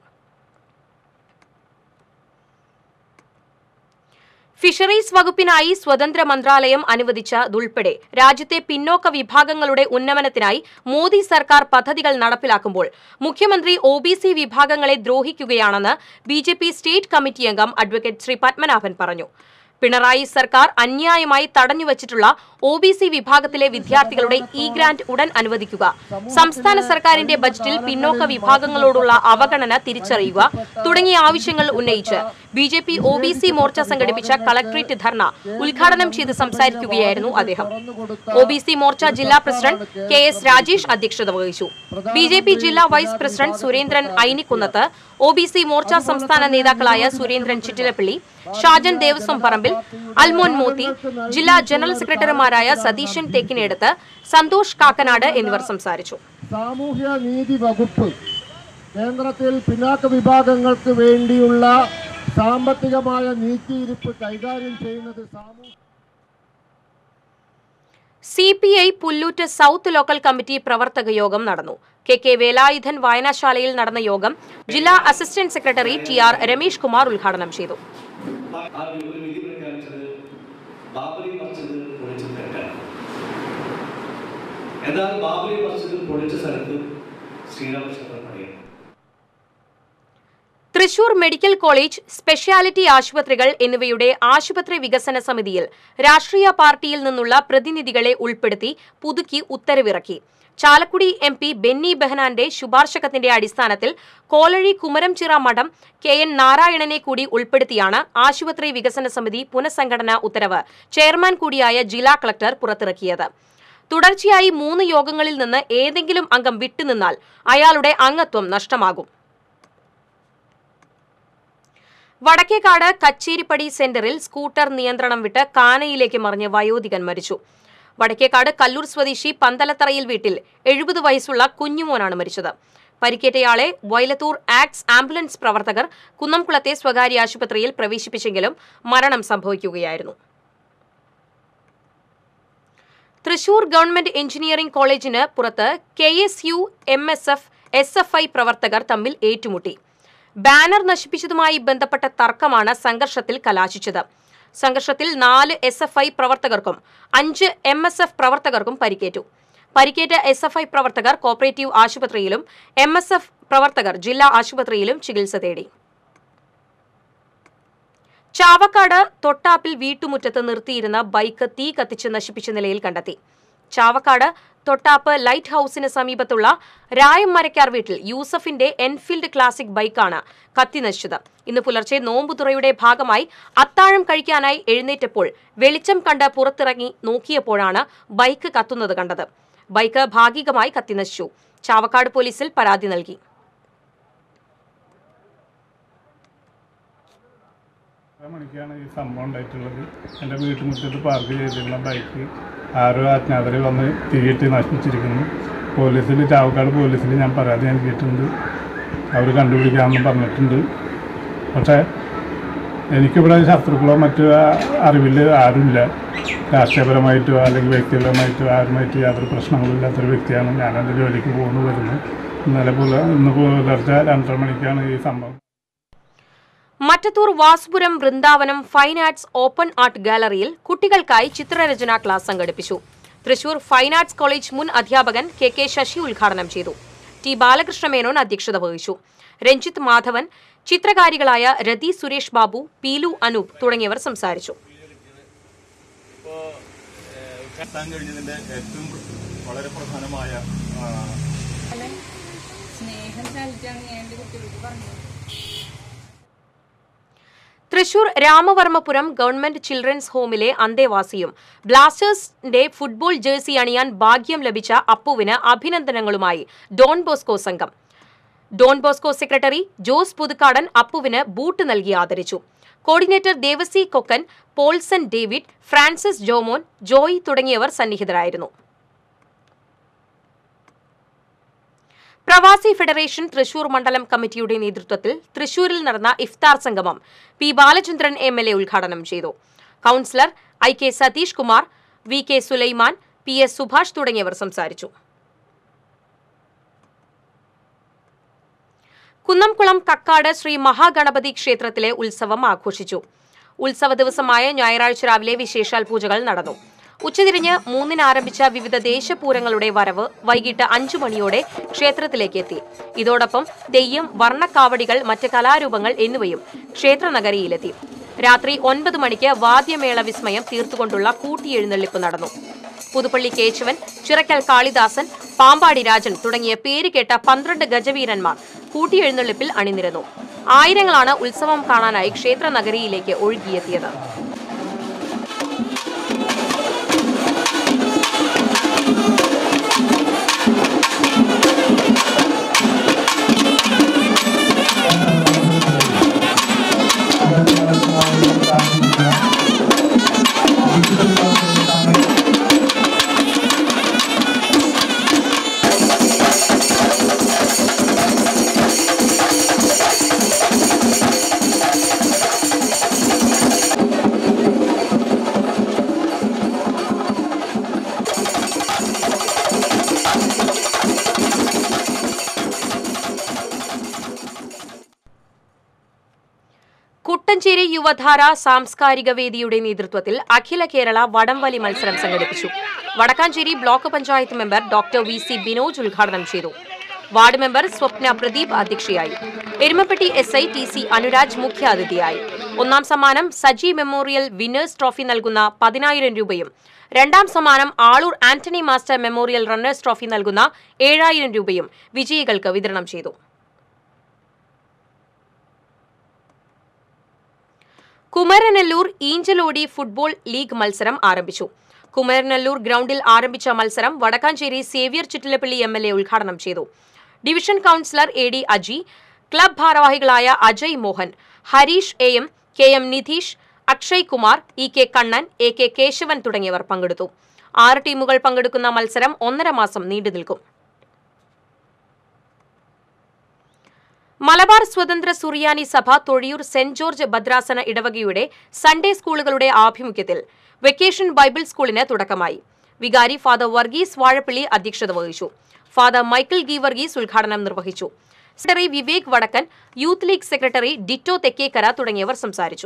ഫിഷറീസ് വകുപ്പിനായി സ്വതന്ത്ര മന്ത്രാലയം അനുവദിച്ചതുൾപ്പെടെ രാജ്യത്തെ പിന്നോക്ക വിഭാഗങ്ങളുടെ ഉന്നമനത്തിനായി മോദി സർക്കാർ പദ്ധതികൾ നടപ്പിലാക്കുമ്പോൾ മുഖ്യമന്ത്രി ഒ ബി സി വിഭാഗങ്ങളെ ദ്രോഹിക്കുകയാണെന്ന് B J P state committee അംഗം അഡ്വക്കേറ്റ് ശ്രീ പത്മനാഭൻ പറഞ്ഞു പിണറായി സർക്കാർ അന്യായമായി തടഞ്ഞുവച്ചിട്ടുള്ള ഒ ബി സി വിഭാഗത്തിലെ വിദ്യാർത്ഥികളുടെ ഇ ഗ്രാന്റ് ഉടൻ അനുവദിക്കുക സംസ്ഥാന സർക്കാരിന്റെ ബജറ്റിൽ പിന്നോക്ക വിഭാഗങ്ങളോടുള്ള അവഗണന തിരിച്ചറിയുക തുടങ്ങിയ ആവശ്യങ്ങൾ ഉന്നയിച്ച് B J P O B C Morcha സംഘടിപ്പിച്ച കളക്ട്രേറ്റ് ധർണ ഉദ്ഘാടനം ചെയ്ത് സംസാരിക്കുകയായിരുന്നു അദ്ദേഹം ഒ ബി സി മോർച്ച ജില്ലാ പ്രസിഡന്റ് കെ എസ് രാജേഷ് അധ്യക്ഷത വഹിച്ചു ബി ജെ പി ജില്ലാ vice president Surendran Ainikkunnath O B C Morcha സംസ്ഥാന നേതാക്കളായ സുരേന്ദ്രൻ ചിറ്റിലപ്പള്ളി ഷാജൻ ദേവസ്വം പറമ്പിൽ അൽമോൻ മോത്തി ജില്ലാ ജനറൽ സെക്രട്ടറിമാരായ സതീശൻ തെക്കിനെടുത്ത് സന്തോഷ് കാക്കനാട് എന്നിവർ സംസാരിച്ചു സാമൂഹ്യ നീതി വകുപ്പ് കേന്ദ്രത്തിൽ പിന്നാക്ക വിഭാഗങ്ങൾക്ക് വേണ്ടിയുള്ള സാമ്പത്തികമായ നീക്കിയിരിപ്പ് കൈകാര്യം ചെയ്യുന്നത് സാമൂഹ്യ C P I Pulloot south local committee പ്രവർത്തക യോഗം നടന്നു കെ കെ വേലായുധൻ വായനശാലയിൽ നടന്ന യോഗം ജില്ലാ assistant secretary T R Ramesh Kumar ഉദ്ഘാടനം ചെയ്തു ആ ഒരു വിധി പ്രഖ്യാപിച്ചത് ബാബറി മസ്ജിദ് പൊളിച്ച തെറ്റാണ് എന്നാൽ ബാബറി മസ്ജിദ് പൊളിച്ച സ്ഥലത്ത് ശ്രീരാമചന്ദ്രൻ പണിയാണ് തൃശൂർ മെഡിക്കൽ കോളേജ് സ്പെഷ്യാലിറ്റി ആശുപത്രികൾ എന്നിവയുടെ ആശുപത്രി വികസന സമിതിയിൽ രാഷ്ട്രീയ പാർട്ടിയിൽ നിന്നുള്ള പ്രതിനിധികളെ ഉൾപ്പെടുത്തി പുതുക്കി ഉത്തരവിറക്കി ചാലക്കുടി എം പി ബെന്നി ബെഹനാന്റെ ശുപാർശ കത്തിന്റെ അടിസ്ഥാനത്തിൽ കോലഴി കുമരംചിറ മഠം കെ എൻ നാരായണനെ കൂടി ഉൾപ്പെടുത്തിയാണ് ആശുപത്രി വികസന സമിതി പുനഃസംഘടനാ ഉത്തരവ് ചെയർമാൻ കൂടിയായ ജില്ലാ കളക്ടർ പുറത്തിറക്കിയത് തുടർച്ചയായി മൂന്ന് യോഗങ്ങളിൽ നിന്ന് ഏതെങ്കിലും അംഗം വിട്ടുനിന്നാൽ അയാളുടെ അംഗത്വം നഷ്ടമാകും വടക്കേക്കാട് കച്ചേരിപ്പടി സെന്ററിൽ സ്കൂട്ടർ നിയന്ത്രണം വിട്ട് കാനയിലേക്ക് മറിഞ്ഞ് വയോധികൻ മരിച്ചു വടക്കേക്കാട് കല്ലൂർ സ്വദേശി പന്തലത്തറയിൽ വീട്ടിൽ എഴുപത് വയസ്സുള്ള കുഞ്ഞുമോനാണ് മരിച്ചത് പരിക്കേറ്റയാളെ വൈലത്തൂർ ആക്സ് ആംബുലൻസ് പ്രവർത്തകർ കുന്നംകുളത്തെ സ്വകാര്യ ആശുപത്രിയിൽ പ്രവേശിപ്പിച്ചെങ്കിലും മരണം സംഭവിക്കുകയായിരുന്നു തൃശൂർ ഗവൺമെന്റ് എഞ്ചിനീയറിംഗ് കോളേജിന് പുറത്ത് K S U M S F S F I പ്രവർത്തകർ തമ്മിൽ ഏറ്റുമുട്ടി ബാനർ നശിപ്പിച്ചതുമായി ബന്ധപ്പെട്ട തർക്കമാണ് സംഘർഷത്തിൽ കലാശിച്ചത് സംഘർഷത്തിൽ നാല് എസ് എഫ് ഐ പ്രവർത്തകർക്കും അഞ്ച് എം എസ് എഫ് പ്രവർത്തകർക്കും പരിക്കേറ്റു പരിക്കേറ്റ എസ് എഫ് ഐ പ്രവർത്തകർ കോപ്പറേറ്റീവ് ആശുപത്രിയിലും എം എസ് എഫ് പ്രവർത്തകർ ജില്ലാ ആശുപത്രിയിലും ചികിത്സ തേടി ചാവക്കാട് തൊട്ടാപ്പിൽ വീട്ടുമുറ്റത്ത് നിർത്തിയിരുന്ന ബൈക്ക് തീ കത്തിച്ച് നശിപ്പിച്ച നിലയിൽ കണ്ടെത്തി ചാവക്കാട് തൊട്ടാപ്പ് ലൈറ്റ് ഹൌസിന് സമീപത്തുള്ള രായം മരക്കാർ വീട്ടിൽ യൂസഫിന്റെ എൻഫീൽഡ് ക്ലാസിക് ബൈക്കാണ് കത്തി നശിച്ചത് ഇന്ന് പുലർച്ചെ നോമ്പുതുറയുടെ ഭാഗമായി അത്താഴം കഴിക്കാനായി എഴുന്നേറ്റപ്പോൾ വെളിച്ചം കണ്ട് പുറത്തിറങ്ങി നോക്കിയപ്പോഴാണ് ബൈക്ക് കത്തുന്നത് കണ്ടത് ബൈക്ക് ഭാഗികമായി കത്തി നശിച്ചു ചാവക്കാട് പോലീസിൽ പരാതി നൽകി എത്ര മണിക്കാണ് ഈ സംഭവം ഉണ്ടായിട്ടുള്ളത് എൻ്റെ വീട്ടുമുറ്റത്ത് പാർക്ക് ചെയ്തിരുന്ന ബൈക്ക് ആരോ അജ്ഞാതരെ വന്ന് തീയിട്ട് നശിപ്പിച്ചിരിക്കുന്നു പോലീസിൽ ചാവക്കാട് പോലീസിൽ ഞാൻ പരാതി നൽകിയിട്ടുണ്ട് അവർ കണ്ടുപിടിക്കാമെന്ന് പറഞ്ഞിട്ടുണ്ട് പക്ഷേ എനിക്കിവിടെ ശത്രുക്കളോ മറ്റു അറിവിൽ ആരുമില്ല രാഷ്ട്രീയപരമായിട്ടോ അല്ലെങ്കിൽ വ്യക്തിപരമായിട്ടോ ആരുമായിട്ട് യാതൊരു പ്രശ്നങ്ങളും ഇല്ലാത്തൊരു വ്യക്തിയാണ് ഞാൻ എൻ്റെ ജോലിക്ക് പോകുന്നു വരുന്നു ഇന്നലെ പുല ഇന്ന് പുലർച്ചെ രണ്ടര മണിക്കാണ് ഈ സംഭവം Mattathur Vasupuram Vrindavanam fine arts open art ഗാലറിയിൽ കുട്ടികൾക്കായി ചിത്രരചനാ ക്ലാസ് സംഘടിപ്പിച്ചു തൃശൂർ ഫൈൻ ആർട്സ് കോളേജ് മുൻ അധ്യാപകൻ കെ കെ ശശി ഉദ്ഘാടനം ചെയ്തു ടി ബാലകൃഷ്ണ മേനോൻ അധ്യക്ഷത വഹിച്ചു രഞ്ജിത്ത് മാധവൻ ചിത്രകാരികളായ രതി സുരേഷ് ബാബു പീലു അനൂപ് തുടങ്ങിയവർ സംസാരിച്ചു എത്താൻ കഴിഞ്ഞതിൻ്റെ ഏറ്റവും വളരെ പ്രധാനമായ സ്നേഹം ചാലിച്ചാണ് ഞാൻ എൻ്റെ കുട്ടികൾക്ക് പറഞ്ഞത് തൃശൂർ രാമവർമ്മപുരം ഗവൺമെന്റ് ചിൽഡ്രൻസ് ഹോമിലെ അന്തേവാസിയും ബ്ലാസ്റ്റേഴ്സിന്റെ ഫുട്ബോൾ ജേഴ്സി അണിയാൻ ഭാഗ്യം ലഭിച്ച അപ്പുവിന് അഭിനന്ദനങ്ങളുമായി ഡോൺ ബോസ്കോ സംഘം Don Bosco secretary Jose Puthukkadan അപ്പുവിന് ബൂട്ട് നൽകി ആദരിച്ചു കോർഡിനേറ്റർ ദേവസി കൊക്കൻ പോൾസൺ ഡേവിഡ് ഫ്രാൻസിസ് ജോമോൻ ജോയ് തുടങ്ങിയവർ സന്നിഹിതരായിരുന്നു പ്രവാസി ഫെഡറേഷൻ തൃശൂർ മണ്ഡലം കമ്മിറ്റിയുടെ നേതൃത്വത്തിൽ തൃശൂരിൽ നടന്ന ഇഫ്താർ സംഗമം P Balachandran M L A ഉദ്ഘാടനം ചെയ്തു councillor I K Satheesh Kumar V K Sulaiman P S Subhash തുടങ്ങിയവർ സംസാരിച്ചു കുന്നംകുളം കക്കാട് ശ്രീ മഹാഗണപതി ക്ഷേത്രത്തിലെ ഉത്സവം ആഘോഷിച്ചു ഉത്സവ ദിവസമായ ഞായറാഴ്ച രാവിലെ വിശേഷാൽ പൂജകൾ നടന്നു ഉച്ചതിരിഞ്ഞ് മൂന്നിന് ആരംഭിച്ച വിവിധ ദേശപൂരങ്ങളുടെ വരവ് വൈകിട്ട് അഞ്ചു മണിയോടെ ക്ഷേത്രത്തിലേക്ക് എത്തി ഇതോടൊപ്പം തെയ്യം വർണ്ണക്കാവടികൾ മറ്റ് കലാരൂപങ്ങൾ എന്നിവയും ക്ഷേത്രനഗരിയിലെത്തി രാത്രി ഒൻപത് മണിക്ക് വാദ്യമേള വിസ്മയം തീർത്തുകൊണ്ടുള്ള കൂട്ടിയെഴുന്നള്ളിപ്പ് നടന്നു പുതുപ്പള്ളി കേശവൻ ചിറക്കൽ കാളിദാസൻ പാമ്പാടി രാജൻ തുടങ്ങിയ പേര് കേട്ട പന്ത്രണ്ട് ഗജവീരന്മാർ കൂട്ടിയെഴുന്നള്ളിപ്പിൽ അണിനിരന്നു ആയിരങ്ങളാണ് ഉത്സവം കാണാനായി ക്ഷേത്ര നഗരിയിലേക്ക് ഒഴുകിയെത്തിയത് കുട്ടഞ്ചേരി യുവധാര സാംസ്കാരിക വേദിയുടെ നേതൃത്വത്തിൽ അഖില കേരള വടംവലി മത്സരം സംഘടിപ്പിച്ചു Vadakkanchery block panchayat member doctor V C Binoj ഉദ്ഘാടനം ചെയ്തു വാർഡ് മെമ്പർ സ്വപ്ന പ്രദീപ് അധ്യക്ഷയായി Erumapetty S I T C Anuraj മുഖ്യാതിഥിയായി ഒന്നാം സമ്മാനം സജി മെമ്മോറിയൽ വിന്നേഴ്സ് ട്രോഫി നൽകുന്ന പതിനായിരം രൂപയും രണ്ടാം സമ്മാനം Aloor Antony master memorial runners trophy നൽകുന്ന ഏഴായിരം രൂപയും വിജയികൾക്ക് വിതരണം ചെയ്തു കുമരനെല്ലൂർ ഈഞ്ചലോടി ഫുട്ബോൾ ലീഗ് മത്സരം ആരംഭിച്ചു കുമരനെല്ലൂർ ഗ്രൗണ്ടിൽ ആരംഭിച്ച മത്സരം Vadakkanchery Xavier Chittilappilly M L A ഉദ്ഘാടനം ചെയ്തു division councillor A D Aji club ഭാരവാഹികളായ Ajay Mohan Hareesh A M K M Nidheesh Akshay Kumar E K Kannan A K Keshavan തുടങ്ങിയവർ പങ്കെടുത്തു ആറ് ടീമുകൾ പങ്കെടുക്കുന്ന മത്സരം ഒന്നര മാസം നീണ്ടു നിൽക്കും മലബാർ സ്വതന്ത്ര സുറിയാനി സഭ തൊഴിയൂർ സെന്റ് ജോർജ് ഭദ്രാസന ഇടവകയുടെ സൺഡേ സ്കൂളുകളുടെ ആഭിമുഖ്യത്തിൽ വെക്കേഷൻ ബൈബിൾ സ്കൂളിന് തുടക്കമായി വികാരി ഫാദർ വർഗീസ് വാഴപ്പിള്ളി അധ്യക്ഷത വഹിച്ചു ഫാദർ മൈക്കിൾ ഗി വർഗീസ് ഉദ്ഘാടനം നിർവഹിച്ചു secretary Vivek Vadakkan youth league secretary Ditto Thekkekkara തുടങ്ങിയവർ സംസാരിച്ചു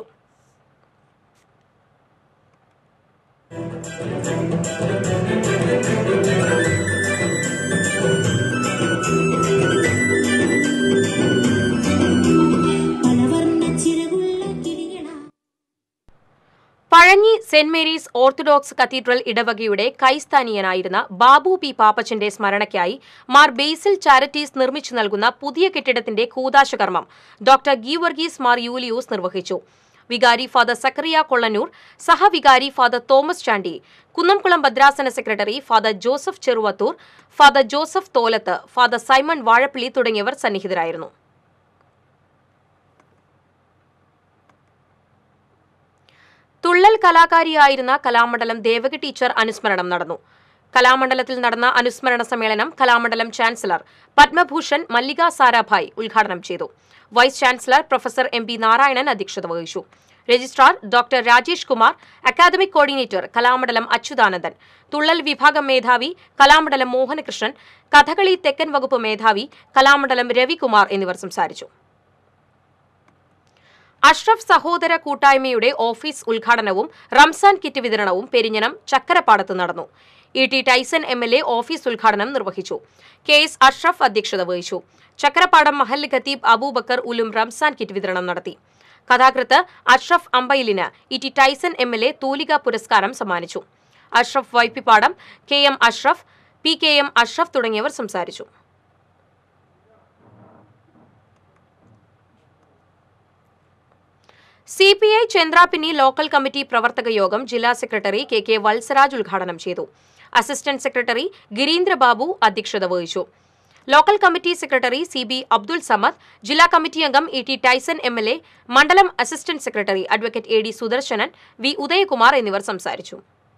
Pazhanji saint Mary's orthodox cathedral ഇടവകയുടെ കൈസ്ഥാനീയനായിരുന്ന ബാബു പി പാപ്പച്ചന്റെ സ്മരണയ്ക്കായി മാർ ബേസിൽ ചാരിറ്റീസ് നിർമ്മിച്ചു നൽകുന്ന പുതിയ കെട്ടിടത്തിന്റെ കൂതാശകർമ്മം ഡോക്ടർ ഗീവർഗീസ് മാർ യൂലിയോസ് നിർവഹിച്ചു വികാരി ഫാദർ സക്കറിയ കൊള്ളന്നൂർ സഹവികാരി ഫാദർ തോമസ് ചാണ്ടി കുന്നംകുളം ഭദ്രാസന secretary father Joseph Cheruvathur father Joseph Tholath father Simon Vazhappilly തുടങ്ങിയവർ സന്നിഹിതരായിരുന്നു തുള്ളൽ കലാകാരിയായിരുന്ന കലാമണ്ഡലം ദേവകി ടീച്ചർ അനുസ്മരണം നടന്നു കലാമണ്ഡലത്തിൽ നടന്ന അനുസ്മരണ സമ്മേളനം കലാമണ്ഡലം ചാൻസലർ പത്മഭൂഷൺ മല്ലിക സാരാഭായ് ഉദ്ഘാടനം ചെയ്തു vice chancellor professor M P Narayanan അധ്യക്ഷത വഹിച്ചു registrar doctor Rajesh Kumar academic coordinator Kalamandalam Achuthanandan Thullal വിഭാഗം മേധാവി കലാമണ്ഡലം മോഹനകൃഷ്ണൻ കഥകളി തെക്കൻ വകുപ്പ് മേധാവി കലാമണ്ഡലം രവികുമാർ എന്നിവർ സംസാരിച്ചു അഷ്റഫ് സഹോദര കൂട്ടായ്മയുടെ ഓഫീസ് ഉദ്ഘാടനവും റംസാൻ കിറ്റ് വിതരണവും പെരിഞ്ഞനം ചക്കരപ്പാടത്ത് നടന്നു E T Tyson M L A office ഉദ്ഘാടനം നിർവഹിച്ചു കെ എസ് അഷ്റഫ് അധ്യക്ഷത വഹിച്ചു ചക്കരപ്പാടം മഹല്ല് ഖത്തീബ് അബൂബക്കർ ഉലും റംസാൻ കിറ്റ് വിതരണം നടത്തി കഥാകൃത്ത് അഷ്റഫ് അമ്പയിലിന് E T Tyson M L A തൂലിക പുരസ്കാരം സമ്മാനിച്ചു Ashraf Vaippippadam K M Ashraf P K M Ashraf തുടങ്ങിയവർ സംസാരിച്ചു C P I Chandrapinni local committee പ്രവർത്തക യോഗം ജില്ലാ സെക്രട്ടറി കെ കെ വത്സരാജ് ഉദ്ഘാടനം ചെയ്തു അസിസ്റ്റന്റ് സെക്രട്ടറി ഗിരീന്ദ്ര ബാബു അധ്യക്ഷത വഹിച്ചു local committee secretary C B Abdul Samad ജില്ലാ കമ്മിറ്റി അംഗം E T Tyson M L A മണ്ഡലം assistant secretary advocate A D Sudarsanan V Udayakumar എന്നിവർ സംസാരിച്ചു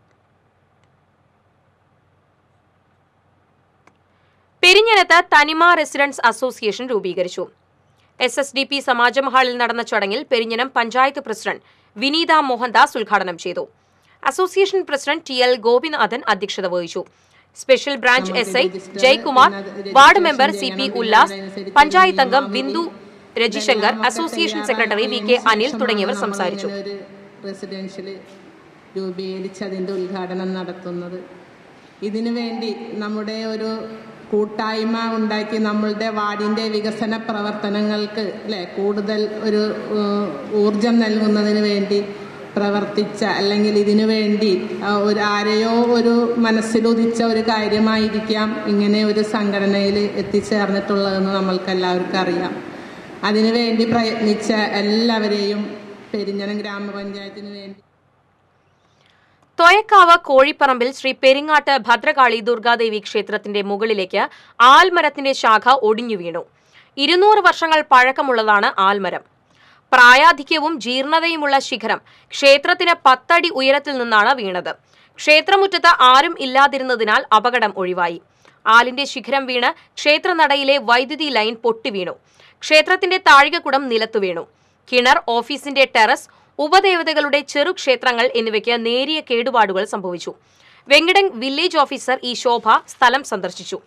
പെരിഞ്ഞനത്ത് തനിമ റെസിഡൻസ് അസോസിയേഷൻ രൂപീകരിച്ചു എസ് എസ് ഡി പി സമാജം ഹാളിൽ നടന്ന ചടങ്ങിൽ പെരിഞ്ഞനം പഞ്ചായത്ത് പ്രസിഡന്റ് വിനീത മോഹൻദാസ് ഉദ്ഘാടനം ചെയ്തു association president T L Gopinathan അധ്യക്ഷത വഹിച്ചു special branch S I Jaykumar ward member C P Ullas panchayat അംഗം Bindu Rajishankar association secretary V K Anil തുടങ്ങിയവർ സംസാരിച്ചു റെസിഡൻഷ്യൽ രൂപീകരിച്ച് അതിൻ്റെ ഉദ്ഘാടനം നടത്തുന്നത് ഇതിനു വേണ്ടി നമ്മുടെ ഒരു കൂട്ടായ്മ ഉണ്ടാക്കി നമ്മളുടെ വാർഡിൻ്റെ വികസന പ്രവർത്തനങ്ങൾക്ക് അല്ലെ കൂടുതൽ ഒരു ഏഹ്, ഊർജം നൽകുന്നതിന് വേണ്ടി പ്രവർത്തിച്ച അല്ലെങ്കിൽ ഇതിനു വേണ്ടി ആ, ഒരു ആരെയോ ഒരു മനസ്സിലുദിച്ച ഒരു കാര്യമായിരിക്കാം ഇങ്ങനെ ഒരു സംഘടനയിൽ എത്തിച്ചേർന്നിട്ടുള്ളതെന്ന് നമ്മൾക്ക് എല്ലാവർക്കും അറിയാം അതിനുവേണ്ടി പ്രയത്നിച്ച എല്ലാവരെയും പെരിഞ്ഞനം ഗ്രാമപഞ്ചായത്തിന് വേണ്ടി തൊയക്കാവ് കോഴിപ്പറമ്പിൽ ശ്രീ പെരിങ്ങാട്ട് ഭദ്രകാളി ദുർഗാദേവി ക്ഷേത്രത്തിന്റെ മുകളിലേക്ക് ആൽമരത്തിന്റെ ശാഖ ഒടിഞ്ഞു വീണു ഇരുന്നൂറ് വർഷങ്ങൾ പഴക്കമുള്ളതാണ് ആൽമരം പ്രായാധിക്യവും ജീർണതയുമുള്ള ശിഖരം ക്ഷേത്രത്തിന് പത്തടി ഉയരത്തിൽ നിന്നാണ് വീണത് ക്ഷേത്രമുറ്റത്ത് ആരും ഇല്ലാതിരുന്നതിനാൽ അപകടം ഒഴിവായി ആലിന്റെ ശിഖരം വീണ് ക്ഷേത്രനടയിലെ വൈദ്യുതി ലൈൻ പൊട്ടിവീണു ക്ഷേത്രത്തിന്റെ താഴികക്കുടം നിലത്തു വീണു കിണർ ഓഫീസിന്റെ ടെറസ് ഉപദേവതകളുടെ ചെറുക്ഷേത്രങ്ങൾ എന്നിവയ്ക്ക് നേരിയ കേടുപാടുകൾ സംഭവിച്ചു Venkidan village officer E Shobha സ്ഥലം സന്ദർശിച്ചു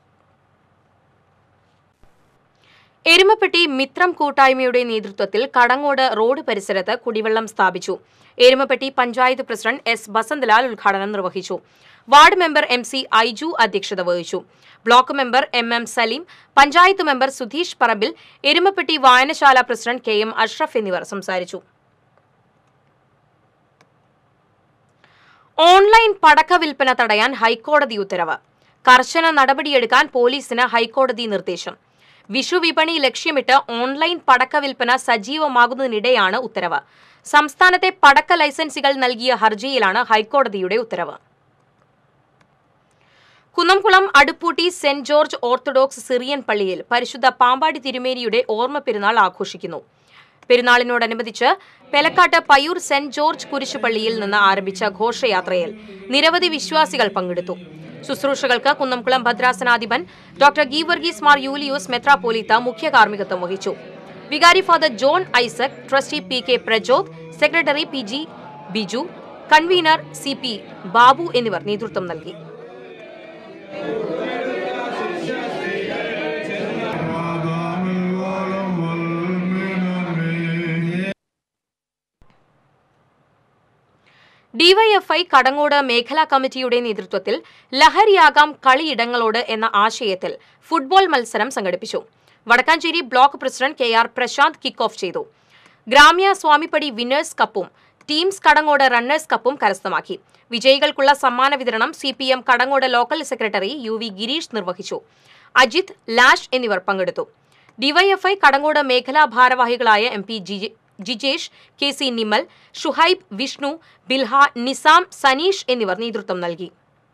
എരുമപ്പെട്ടി മിത്രം കൂട്ടായ്മയുടെ നേതൃത്വത്തിൽ കടങ്ങോട് റോഡ് പരിസരത്ത് കുടിവെള്ളം സ്ഥാപിച്ചു എരുമപ്പെട്ടി പഞ്ചായത്ത് പ്രസിഡന്റ് എസ് ബസന്തലാൽ ഉദ്ഘാടനം നിർവഹിച്ചു ward member M C Aiju അധ്യക്ഷത വഹിച്ചു block member M M Saleem panchayat member Sudheesh Parambil Erumapetty വായനശാല പ്രസിഡന്റ് കെ എം അഷ്റഫ് എന്നിവർ സംസാരിച്ചു ഓൺലൈൻ പടക്ക വിൽപ്പന തടയാൻ ഹൈക്കോടതി ഉത്തരവ് കർശന നടപടിയെടുക്കാൻ പോലീസിന് ഹൈക്കോടതി നിർദ്ദേശം വിഷു വിപണി ലക്ഷ്യമിട്ട് ഓൺലൈൻ പടക്ക വിൽപ്പന സജീവമാകുന്നതിനിടെയാണ് ഉത്തരവ് സംസ്ഥാനത്തെ പടക്ക ലൈസൻസുകൾ നൽകിയ ഹർജിയിലാണ് ഹൈക്കോടതിയുടെ ഉത്തരവ് Kunnamkulam Aduppootty saint George orthodox Syrian പള്ളിയിൽ പരിശുദ്ധ പാമ്പാടി തിരുമേനിയുടെ ഓർമ്മ പെരുന്നാൾ ആഘോഷിക്കുന്നു പെരുന്നാളിനോടനുബന്ധിച്ച് പെലക്കാട്ട് പയ്യൂർ സെന്റ് ജോർജ് കുരിശുപള്ളിയിൽ നിന്ന് ആരംഭിച്ച ഘോഷയാത്രയിൽ നിരവധി വിശ്വാസികൾ പങ്കെടുത്തു ശുശ്രൂഷകൾക്ക് കുന്നംകുളം ഭദ്രാസനാധിപൻ ഡോക്ടർ ഗീവർഗീസ് മാർ യൂലിയോസ് മെത്രാപോലിത്ത മുഖ്യ കാർമ്മികത്വം വഹിച്ചു വികാരി father John Isaac trustee P K Prajod secretary P G Biju convener C P Babu എന്നിവർ നേതൃത്വം നൽകി ഡിവൈഎഫ്ഐ കടങ്ങോട് മേഖലാ കമ്മിറ്റിയുടെ നേതൃത്വത്തിൽ ലഹരിയാകാം കളിയിടങ്ങളോട് എന്ന ആശയത്തിൽ ഫുട്ബോൾ മത്സരം സംഘടിപ്പിച്ചു Vadakkanchery block president K R Prashanth kick off ചെയ്തു ഗ്രാമ്യ സ്വാമിപ്പടി വിന്നേഴ്സ് കപ്പും ടീംസ് കടങ്ങോട് റണ്ണേഴ്സ് കപ്പും കരസ്ഥമാക്കി വിജയികൾക്കുള്ള സമ്മാന വിതരണം C P M Kadangode local secretary U V Gireesh നിർവഹിച്ചു അജിത് ലാഷ് എന്നിവർ പങ്കെടുത്തു ഡിവൈഎഫ്ഐ കടങ്ങോട് മേഖലാ ഭാരവാഹികളായ എം പി ജിജെ- ജിജേഷ് കെ സി നിമൽ ഷുഹൈബ് വിഷ്ണു ബിൽഹ നിസാം സനീഷ് എന്നിവർ നേതൃത്വം നൽകി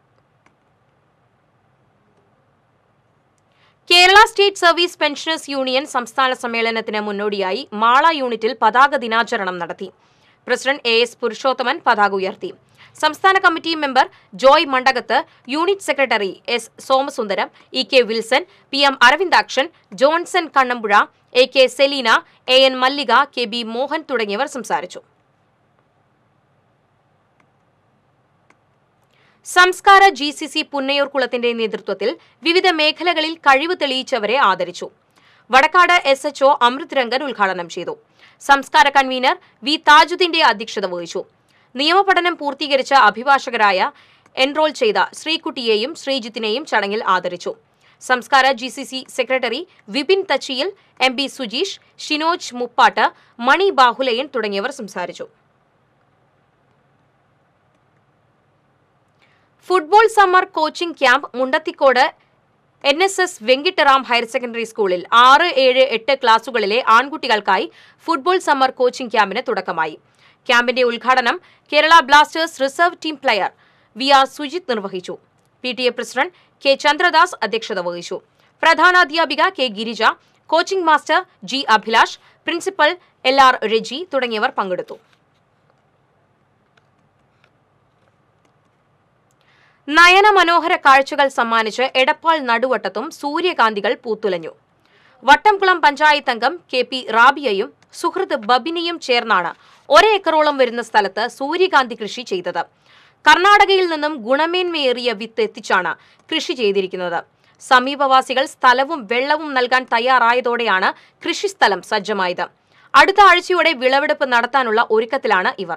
Kerala state service pensioners union സംസ്ഥാന സമ്മേളനത്തിന് മുന്നോടിയായി മാള യൂണിറ്റിൽ പതാക ദിനാചരണം നടത്തി പ്രസിഡന്റ് എ എസ് പുരുഷോത്തമൻ പതാക ഉയർത്തി സംസ്ഥാന committee member Joy Mandakath unit secretary S Somasundaram E K Wilson P M Aravindakshan Johnson Kannampuzha A K Selina A N Mallika K B Mohan തുടങ്ങിയവർ സംസാരിച്ചു സംസ്കാര ജി സി സി പുന്നയൂർ കുളത്തിന്റെ നേതൃത്വത്തിൽ വിവിധ മേഖലകളിൽ കഴിവ് തെളിയിച്ചവരെ ആദരിച്ചു വടക്കാട് എസ് എച്ച്ഒ അമൃത് രംഗൻ ഉദ്ഘാടനം ചെയ്തു സംസ്കാര കൺവീനർ വി താജുദ്ദീന്റെ അധ്യക്ഷത വഹിച്ചു നിയമപഠനം പൂർത്തീകരിച്ച അഭിഭാഷകരായ എൻറോൾ ചെയ്ത ശ്രീകുട്ടിയെയും ശ്രീജിത്തിനെയും ചടങ്ങിൽ ആദരിച്ചു Samskara G C C secretary Vipin Thachiyil M B Sujeesh Shinoj Muppatt Mani Bahulayan തുടങ്ങിയവർ സംസാരിച്ചു football summer coaching camp Mundathikode N S S Venkittaram higher secondary സ്കൂളിൽ ആറ് ഏഴ് എട്ട് ക്ലാസുകളിലെ ആൺകുട്ടികൾക്കായി ഫുട്ബോൾ സമ്മർ കോച്ചിംഗ് ക്യാമ്പിന് തുടക്കമായി ക്യാമ്പിന്റെ ഉദ്ഘാടനം Kerala Blasters reserve team player V R Sujith നിർവഹിച്ചു P T A president K Chandradas അധ്യക്ഷത വഹിച്ചു പ്രധാനാധ്യാപിക K Girija coaching master G Abhilash principal L R രജി തുടങ്ങിയവർ പങ്കെടുത്തു നയന മനോഹര കാഴ്ചകൾ സമ്മാനിച്ച് എടപ്പാൾ നടുവട്ടത്തും സൂര്യകാന്തികൾ പൂത്തുലഞ്ഞു വട്ടംകുളം പഞ്ചായത്ത് അംഗം കെ പി റാബിയയും സുഹൃത്ത് ബബിനിയും ചേർന്നാണ് ഒരേക്കറോളം വരുന്ന സ്ഥലത്ത് സൂര്യകാന്തി കൃഷി ചെയ്തത് കർണാടകയിൽ നിന്നും ഗുണമേന്മയേറിയ വിത്ത് എത്തിച്ചാണ് കൃഷി ചെയ്തിരിക്കുന്നത് സമീപവാസികൾ സ്ഥലവും വെള്ളവും നൽകാൻ തയ്യാറായതോടെയാണ് കൃഷിസ്ഥലം സജ്ജമായത് അടുത്ത ആഴ്ചയോടെ വിളവെടുപ്പ് നടത്താനുള്ള ഒരുക്കത്തിലാണ് ഇവർ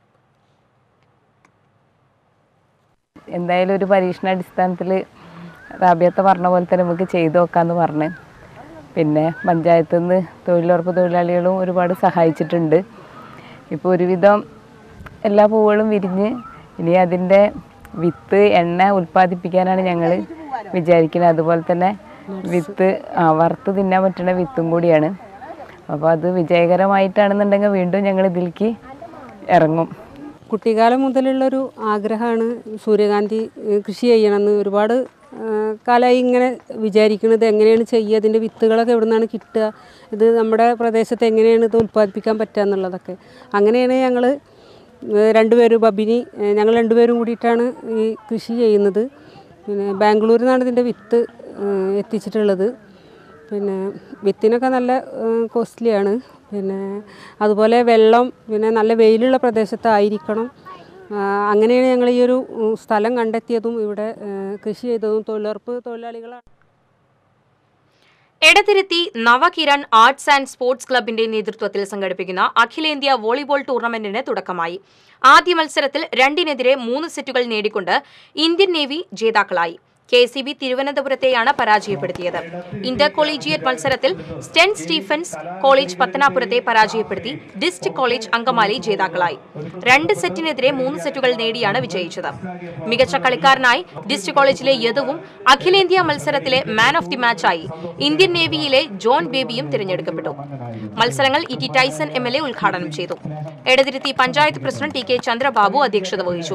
എന്തായാലും ഒരു പരീക്ഷണാടിസ്ഥാനത്തിൽ റാബിയത്തെ പറഞ്ഞ പോലെ തന്നെ നമുക്ക് ചെയ്തു നോക്കാമെന്ന് പറഞ്ഞ് പിന്നെ പഞ്ചായത്തു നിന്ന് തൊഴിലുറപ്പ് തൊഴിലാളികളും ഒരുപാട് സഹായിച്ചിട്ടുണ്ട് ഇപ്പോൾ ഒരുവിധം എല്ലാ പൂവുകളും വിരിഞ്ഞ് ഇനി അതിൻ്റെ വിത്ത് എണ്ണ ഉൽപ്പാദിപ്പിക്കാനാണ് ഞങ്ങൾ വിചാരിക്കുന്നത് അതുപോലെ തന്നെ വിത്ത് ആ വറുത്ത് തിന്നാൻ പറ്റുന്ന വിത്തും കൂടിയാണ് അപ്പോൾ അത് വിജയകരമായിട്ടാണെന്നുണ്ടെങ്കിൽ വീണ്ടും ഞങ്ങൾ ഇതിലേക്ക് ഇറങ്ങും കുട്ടിക്കാലം മുതലുള്ളൊരു ആഗ്രഹമാണ് സൂര്യകാന്തി ഏഹ്, കൃഷി ചെയ്യണമെന്ന് ഒരുപാട് ഏഹ്, കാലമായി ഇങ്ങനെ വിചാരിക്കുന്നത് എങ്ങനെയാണ് ചെയ്യുക ഇതിൻ്റെ വിത്തുകളൊക്കെ എവിടെ നിന്നാണ് കിട്ടുക ഇത് നമ്മുടെ പ്രദേശത്ത് എങ്ങനെയാണ് ഇത് ഉൽപ്പാദിപ്പിക്കാൻ പറ്റുക എന്നുള്ളതൊക്കെ അങ്ങനെയാണ് ഞങ്ങൾ രണ്ടുപേരും ബബിനി ഏഹ്, ഞങ്ങൾ രണ്ടുപേരും കൂടിയിട്ടാണ് ഈ കൃഷി ചെയ്യുന്നത് പിന്നെ ബാംഗ്ലൂരിൽ നിന്നാണ് ഇതിൻ്റെ വിത്ത് ഏഹ്, എത്തിച്ചിട്ടുള്ളത് പിന്നെ വിത്തിനൊക്കെ നല്ല കോസ്റ്റ്ലിയാണ് പിന്നെ അതുപോലെ വെള്ളം പിന്നെ നല്ല വെയിലുള്ള പ്രദേശത്തായിരിക്കണം ആ, അങ്ങനെയാണ് ഞങ്ങൾ ഈ ഒരു ഉം, സ്ഥലം കണ്ടെത്തിയതും ഇവിടെ ഏ, കൃഷി ചെയ്തതും തൊഴിലുറപ്പ് തൊഴിലാളികളാണ് Edathiruthy Navakiran arts and sports ക്ലബിന്റെ നേതൃത്വത്തിൽ സംഘടിപ്പിക്കുന്ന അഖിലേന്ത്യാ വോളിബോൾ ടൂർണമെന്റിന് തുടക്കമായി ആദ്യ മത്സരത്തിൽ രണ്ടിനെതിരെ മൂന്ന് സെറ്റുകൾ നേടിക്കൊണ്ട് ഇന്ത്യൻ നേവി ജേതാക്കളായി കെ സി ബി തിരുവനന്തപുരത്തെയാണ് പരാജയപ്പെടുത്തിയത് ഇന്റർ കൊളീജിയറ്റ് മത്സരത്തിൽ സ്റ്റെൻ സ്റ്റീഫൻസ് കോളേജ് പത്തനാപുരത്തെ പരാജയപ്പെടുത്തി ഡിസ്ട്രിക്ട് കോളേജ് അങ്കമാലി ജേതാക്കളായി രണ്ട് സെറ്റിനെതിരെ മൂന്ന് സെറ്റുകൾ നേടിയാണ് വിജയിച്ചത് മികച്ച കളിക്കാരനായി ഡിസ്ട്രിക്ട് കോളേജിലെ യദുവും അഖിലേന്ത്യാ മത്സരത്തിലെ മാൻ ഓഫ് ദി മാച്ചായി ഇന്ത്യൻ നേവിയിലെ ജോൺ ബേബിയും തിരഞ്ഞെടുക്കപ്പെട്ടു മത്സരങ്ങൾ E T Tyson M L A ഉദ്ഘാടനം ചെയ്തു Edathiruthi panchayat president T K Chandrababu അധ്യക്ഷത വഹിച്ചു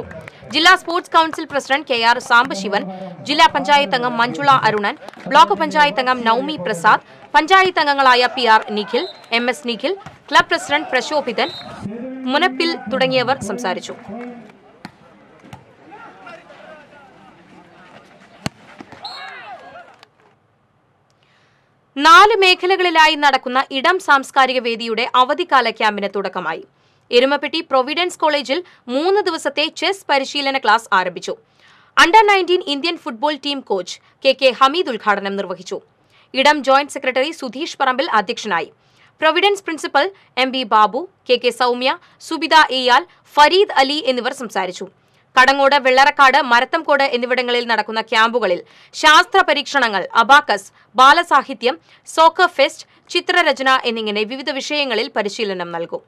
ജില്ലാ sports council president K R Sambasivan ജില്ലാ പഞ്ചായത്ത് അംഗം മഞ്ജുള അരുണൻ ബ്ലോക്ക് പഞ്ചായത്ത് അംഗം നൌമി പ്രസാദ് പഞ്ചായത്ത് അംഗങ്ങളായ P R Nikhil M S Nikhil club president Prashobhithan Munappil തുടങ്ങിയവർ സംസാരിച്ചു നാല് മേഖലകളിലായി നടക്കുന്ന ഇടം സാംസ്കാരിക വേദിയുടെ അവധിക്കാല ക്യാമ്പിന് തുടക്കമായി എരുമപ്പെട്ടി പ്രൊവിഡൻസ് കോളേജിൽ മൂന്ന് ദിവസത്തെ ചെസ് പരിശീലന ക്ലാസ് ആരംഭിച്ചു under nineteen Indian football team coach K K Hameed ഉദ്ഘാടനം നിർവഹിച്ചു ഇടം ജോയിന്റ് സെക്രട്ടറി സുധീഷ് പറമ്പിൽ അധ്യക്ഷനായി Providence principal M B Babu K K Soumya Subitha എയാൽ ഫരീദ് അലി എന്നിവർ സംസാരിച്ചു കടങ്ങോട് വെള്ളറക്കാട് മരത്തംകോട് എന്നിവിടങ്ങളിൽ നടക്കുന്ന ക്യാമ്പുകളിൽ ശാസ്ത്ര പരീക്ഷണങ്ങൾ അബാക്കസ് ബാലസാഹിത്യം സോക്കർ ഫെസ്റ്റ് ചിത്രരചന എന്നിങ്ങനെ വിവിധ വിഷയങ്ങളിൽ പരിശീലനം നൽകും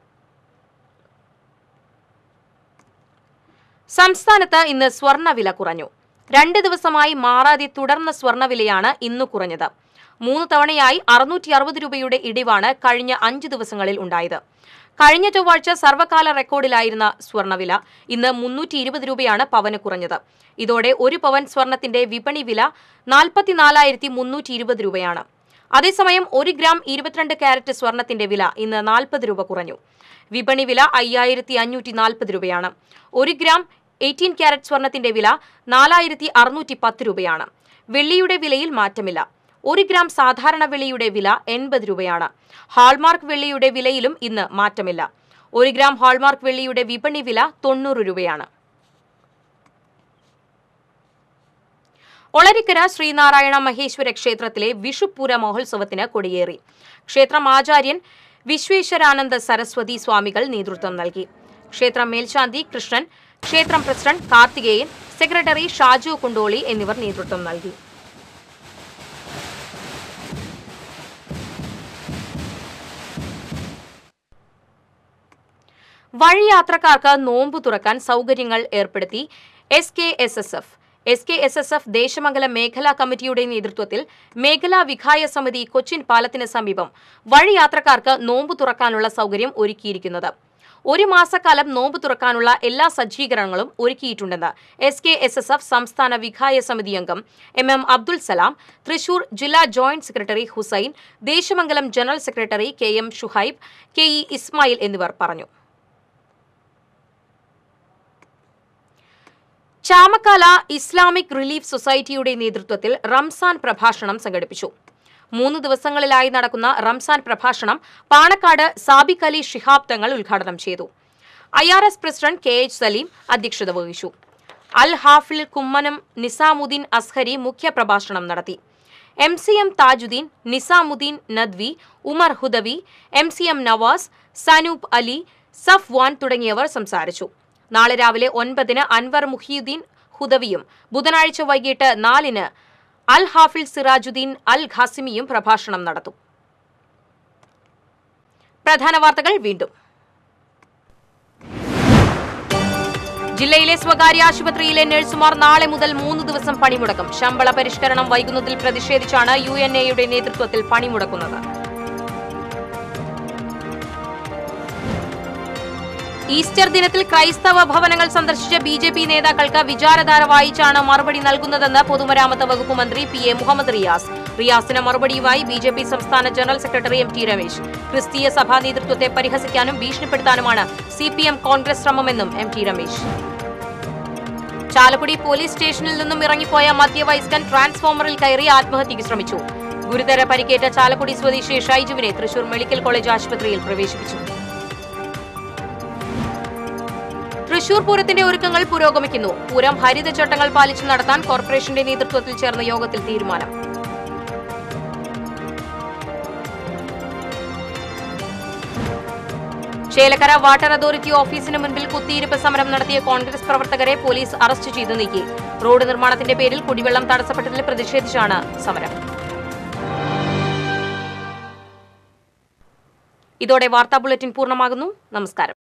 സംസ്ഥാനത്ത് ഇന്ന് സ്വർണ്ണവില കുറഞ്ഞു രണ്ട് ദിവസമായി മാറാതെ തുടർന്ന സ്വർണ്ണവിലയാണ് ഇന്ന് കുറഞ്ഞത് മൂന്ന് തവണയായി അറുന്നൂറ്റി അറുപത് രൂപയുടെ ഇടിവാണ് കഴിഞ്ഞ അഞ്ച് ദിവസങ്ങളിൽ ഉണ്ടായത് കഴിഞ്ഞ ചൊവ്വാഴ്ച സർവകാല റെക്കോർഡിലായിരുന്ന സ്വർണ്ണവില ഇന്ന് മുന്നൂറ്റി ഇരുപത് രൂപയാണ് പവന് കുറഞ്ഞത് ഇതോടെ ഒരു പവൻ സ്വർണത്തിന്റെ വിപണി വില നാൽപ്പത്തിനാലായിരത്തി മുന്നൂറ്റി ഇരുപത് രൂപയാണ് അതേസമയം ഒരു ഗ്രാം ഇരുപത്തിരണ്ട് ക്യാരറ്റ് സ്വർണത്തിന്റെ വില ഇന്ന് നാൽപ്പത് രൂപ കുറഞ്ഞു വിപണി വില അയ്യായിരത്തി അഞ്ഞൂറ്റി നാൽപ്പത് രൂപയാണ് ഒരു ഗ്രാം എയ്റ്റീൻ ക്യാരറ്റ് സ്വർണത്തിന്റെ വില നാലായിരത്തി അറുന്നൂറ്റി പത്ത് രൂപയാണ് വെള്ളിയുടെ വിലയിൽ മാറ്റമില്ല ഒരു ഗ്രാം സാധാരണ വെള്ളിയുടെ വില എൺപത് രൂപയാണ് ഹാൾമാർക്ക് വെള്ളിയുടെ വിലയിലും ഇന്ന് മാറ്റമില്ല ഒരു ഗ്രാം ഹാൾമാർക്ക് വെള്ളിയുടെ വിപണി വില തൊണ്ണൂറ് രൂപയാണ് ഒളരിക്കര ശ്രീനാരായണ മഹേശ്വര ക്ഷേത്രത്തിലെ വിഷുപ്പൂര മഹോത്സവത്തിന് കൊടിയേറി ക്ഷേത്രം ആചാര്യൻ വിശ്വേശ്വരാനന്ദ സരസ്വതി സ്വാമികൾ നേതൃത്വം നൽകി ക്ഷേത്രം മേൽശാന്തി കൃഷ്ണൻ ക്ഷേത്രം പ്രസിഡന്റ് കാർത്തികേയൻ സെക്രട്ടറി ഷാജു കുണ്ടോളി എന്നിവർ നേതൃത്വം നൽകി വഴിയാത്രക്കാർക്ക് നോമ്പ് തുറക്കാൻ സൗകര്യങ്ങൾ ഏർപ്പെടുത്തി S K S S F S K S S F Desamangalam മേഖലാ കമ്മിറ്റിയുടെ നേതൃത്വത്തിൽ മേഖലാ വിഖായ സമിതി കൊച്ചിൻ പാലത്തിന് സമീപം വഴിയാത്രക്കാർക്ക് നോമ്പ് തുറക്കാനുള്ള സൗകര്യം ഒരുക്കിയിരിക്കുന്നത് ഒരു മാസക്കാലം നോമ്പ് തുറക്കാനുള്ള എല്ലാ സജ്ജീകരണങ്ങളും ഒരുക്കിയിട്ടുണ്ടെന്ന് S K S S F സംസ്ഥാന വിഖായ സമിതി അംഗം എം എം അബ്ദുൽ സലാം തൃശൂർ ജില്ലാ joint secretary Hussain Desamangalam general secretary K M Shuhaib K E Ismail എന്നിവർ പറഞ്ഞു ചാമക്കാല ഇസ്ലാമിക് റിലീഫ് സൊസൈറ്റിയുടെ നേതൃത്വത്തിൽ റംസാൻ പ്രഭാഷണം സംഘടിപ്പിച്ചു മൂന്ന് ദിവസങ്ങളിലായി നടക്കുന്ന റംസാൻ പ്രഭാഷണം പാണക്കാട് സാബിക് അലി ഷിഹാബ് തങ്ങൾ ഉദ്ഘാടനം ചെയ്തു I R S president K H Saleem അധ്യക്ഷത വഹിച്ചു അൽ ഹാഫിൽ കുമ്മനം നിസാമുദ്ദീൻ അസ്ഹരി മുഖ്യപ്രഭാഷണം നടത്തി M C M Thajuddeen Nizamuddin Nadvi Umar Hudavi M C M Navas Sanoop Ali Safwan തുടങ്ങിയവർ സംസാരിച്ചു നാളെ രാവിലെ ഒൻപതിന് അൻവർ മുഹിയുദ്ദീൻ ഹുദവിയും ബുധനാഴ്ച വൈകിട്ട് നാലിന് അൽ ഹാഫിൽ സിറാജുദ്ദീൻ അൽ ഖാസിമിയും പ്രഭാഷണം നടത്തും പ്രധാന വാർത്തകൾ വീണ്ടും ജില്ലയിലെ സ്വകാര്യ ആശുപത്രിയിലെ നഴ്സുമാർ നാളെ മുതൽ മൂന്ന് ദിവസം പണിമുടക്കും ശമ്പള പരിഷ്കരണം വൈകുന്നതിൽ പ്രതിഷേധിച്ചാണ് യു എൻ എയുടെ നേതൃത്വത്തിൽ പണിമുടക്കുന്നത് ഈസ്റ്റർ ദിനത്തിൽ ക്രൈസ്തവ ഭവനങ്ങൾ സന്ദർശിച്ച ബി ജെ പി നേതാക്കൾക്ക് വിചാരധാര വായിച്ചാണ് മറുപടി നൽകുന്നതെന്ന് പൊതുമരാമത്ത് വകുപ്പ് മന്ത്രി പി എ മുഹമ്മദ് റിയാസ് റിയാസിന് മറുപടിയുമായി ബി ജെ പി സംസ്ഥാന general secretary M T Ramesh ക്രിസ്തീയ സഭാ നേതൃത്വത്തെ പരിഹസിക്കാനും ഭീഷണിപ്പെടുത്താനുമാണ് സി പി എം കോൺഗ്രസ് ശ്രമമെന്നും M T Ramesh Chalakudy police സ്റ്റേഷനിൽ നിന്നും ഇറങ്ങിപ്പോയ മധ്യവയസ്കൻ ട്രാൻസ്ഫോമറിൽ കയറി ആത്മഹത്യയ്ക്ക് ശ്രമിച്ചു ഗുരുതര പരിക്കേറ്റ ചാലക്കുടി സ്വദേശി ഷൈജുവിനെ തൃശൂർ മെഡിക്കൽ കോളേജ് ആശുപത്രിയിൽ പ്രവേശിപ്പിച്ചു തൃശൂർ പൂരത്തിന്റെ ഒരുക്കങ്ങൾ പുരോഗമിക്കുന്നു പൂരം ഹരിതചട്ടങ്ങൾ പാലിച്ച് നടത്താൻ കോർപ്പറേഷന്റെ നേതൃത്വത്തിൽ ചേർന്ന യോഗത്തിൽ തീരുമാനം ചേലക്കര വാട്ടർ അതോറിറ്റി ഓഫീസിന് മുൻപിൽ കുത്തിയിരിപ്പ് സമരം നടത്തിയ കോൺഗ്രസ് പ്രവർത്തകരെ പോലീസ് അറസ്റ്റ് ചെയ്തു നീക്കി റോഡ് നിർമ്മാണത്തിന്റെ പേരിൽ കുടിവെള്ളം തടസ്സപ്പെട്ടതിൽ പ്രതിഷേധിച്ചാണ് സമരം ഇതോടെ വാർത്താ ബുള്ളറ്റിൻ പൂർണ്ണമാകുന്നു നമസ്കാരം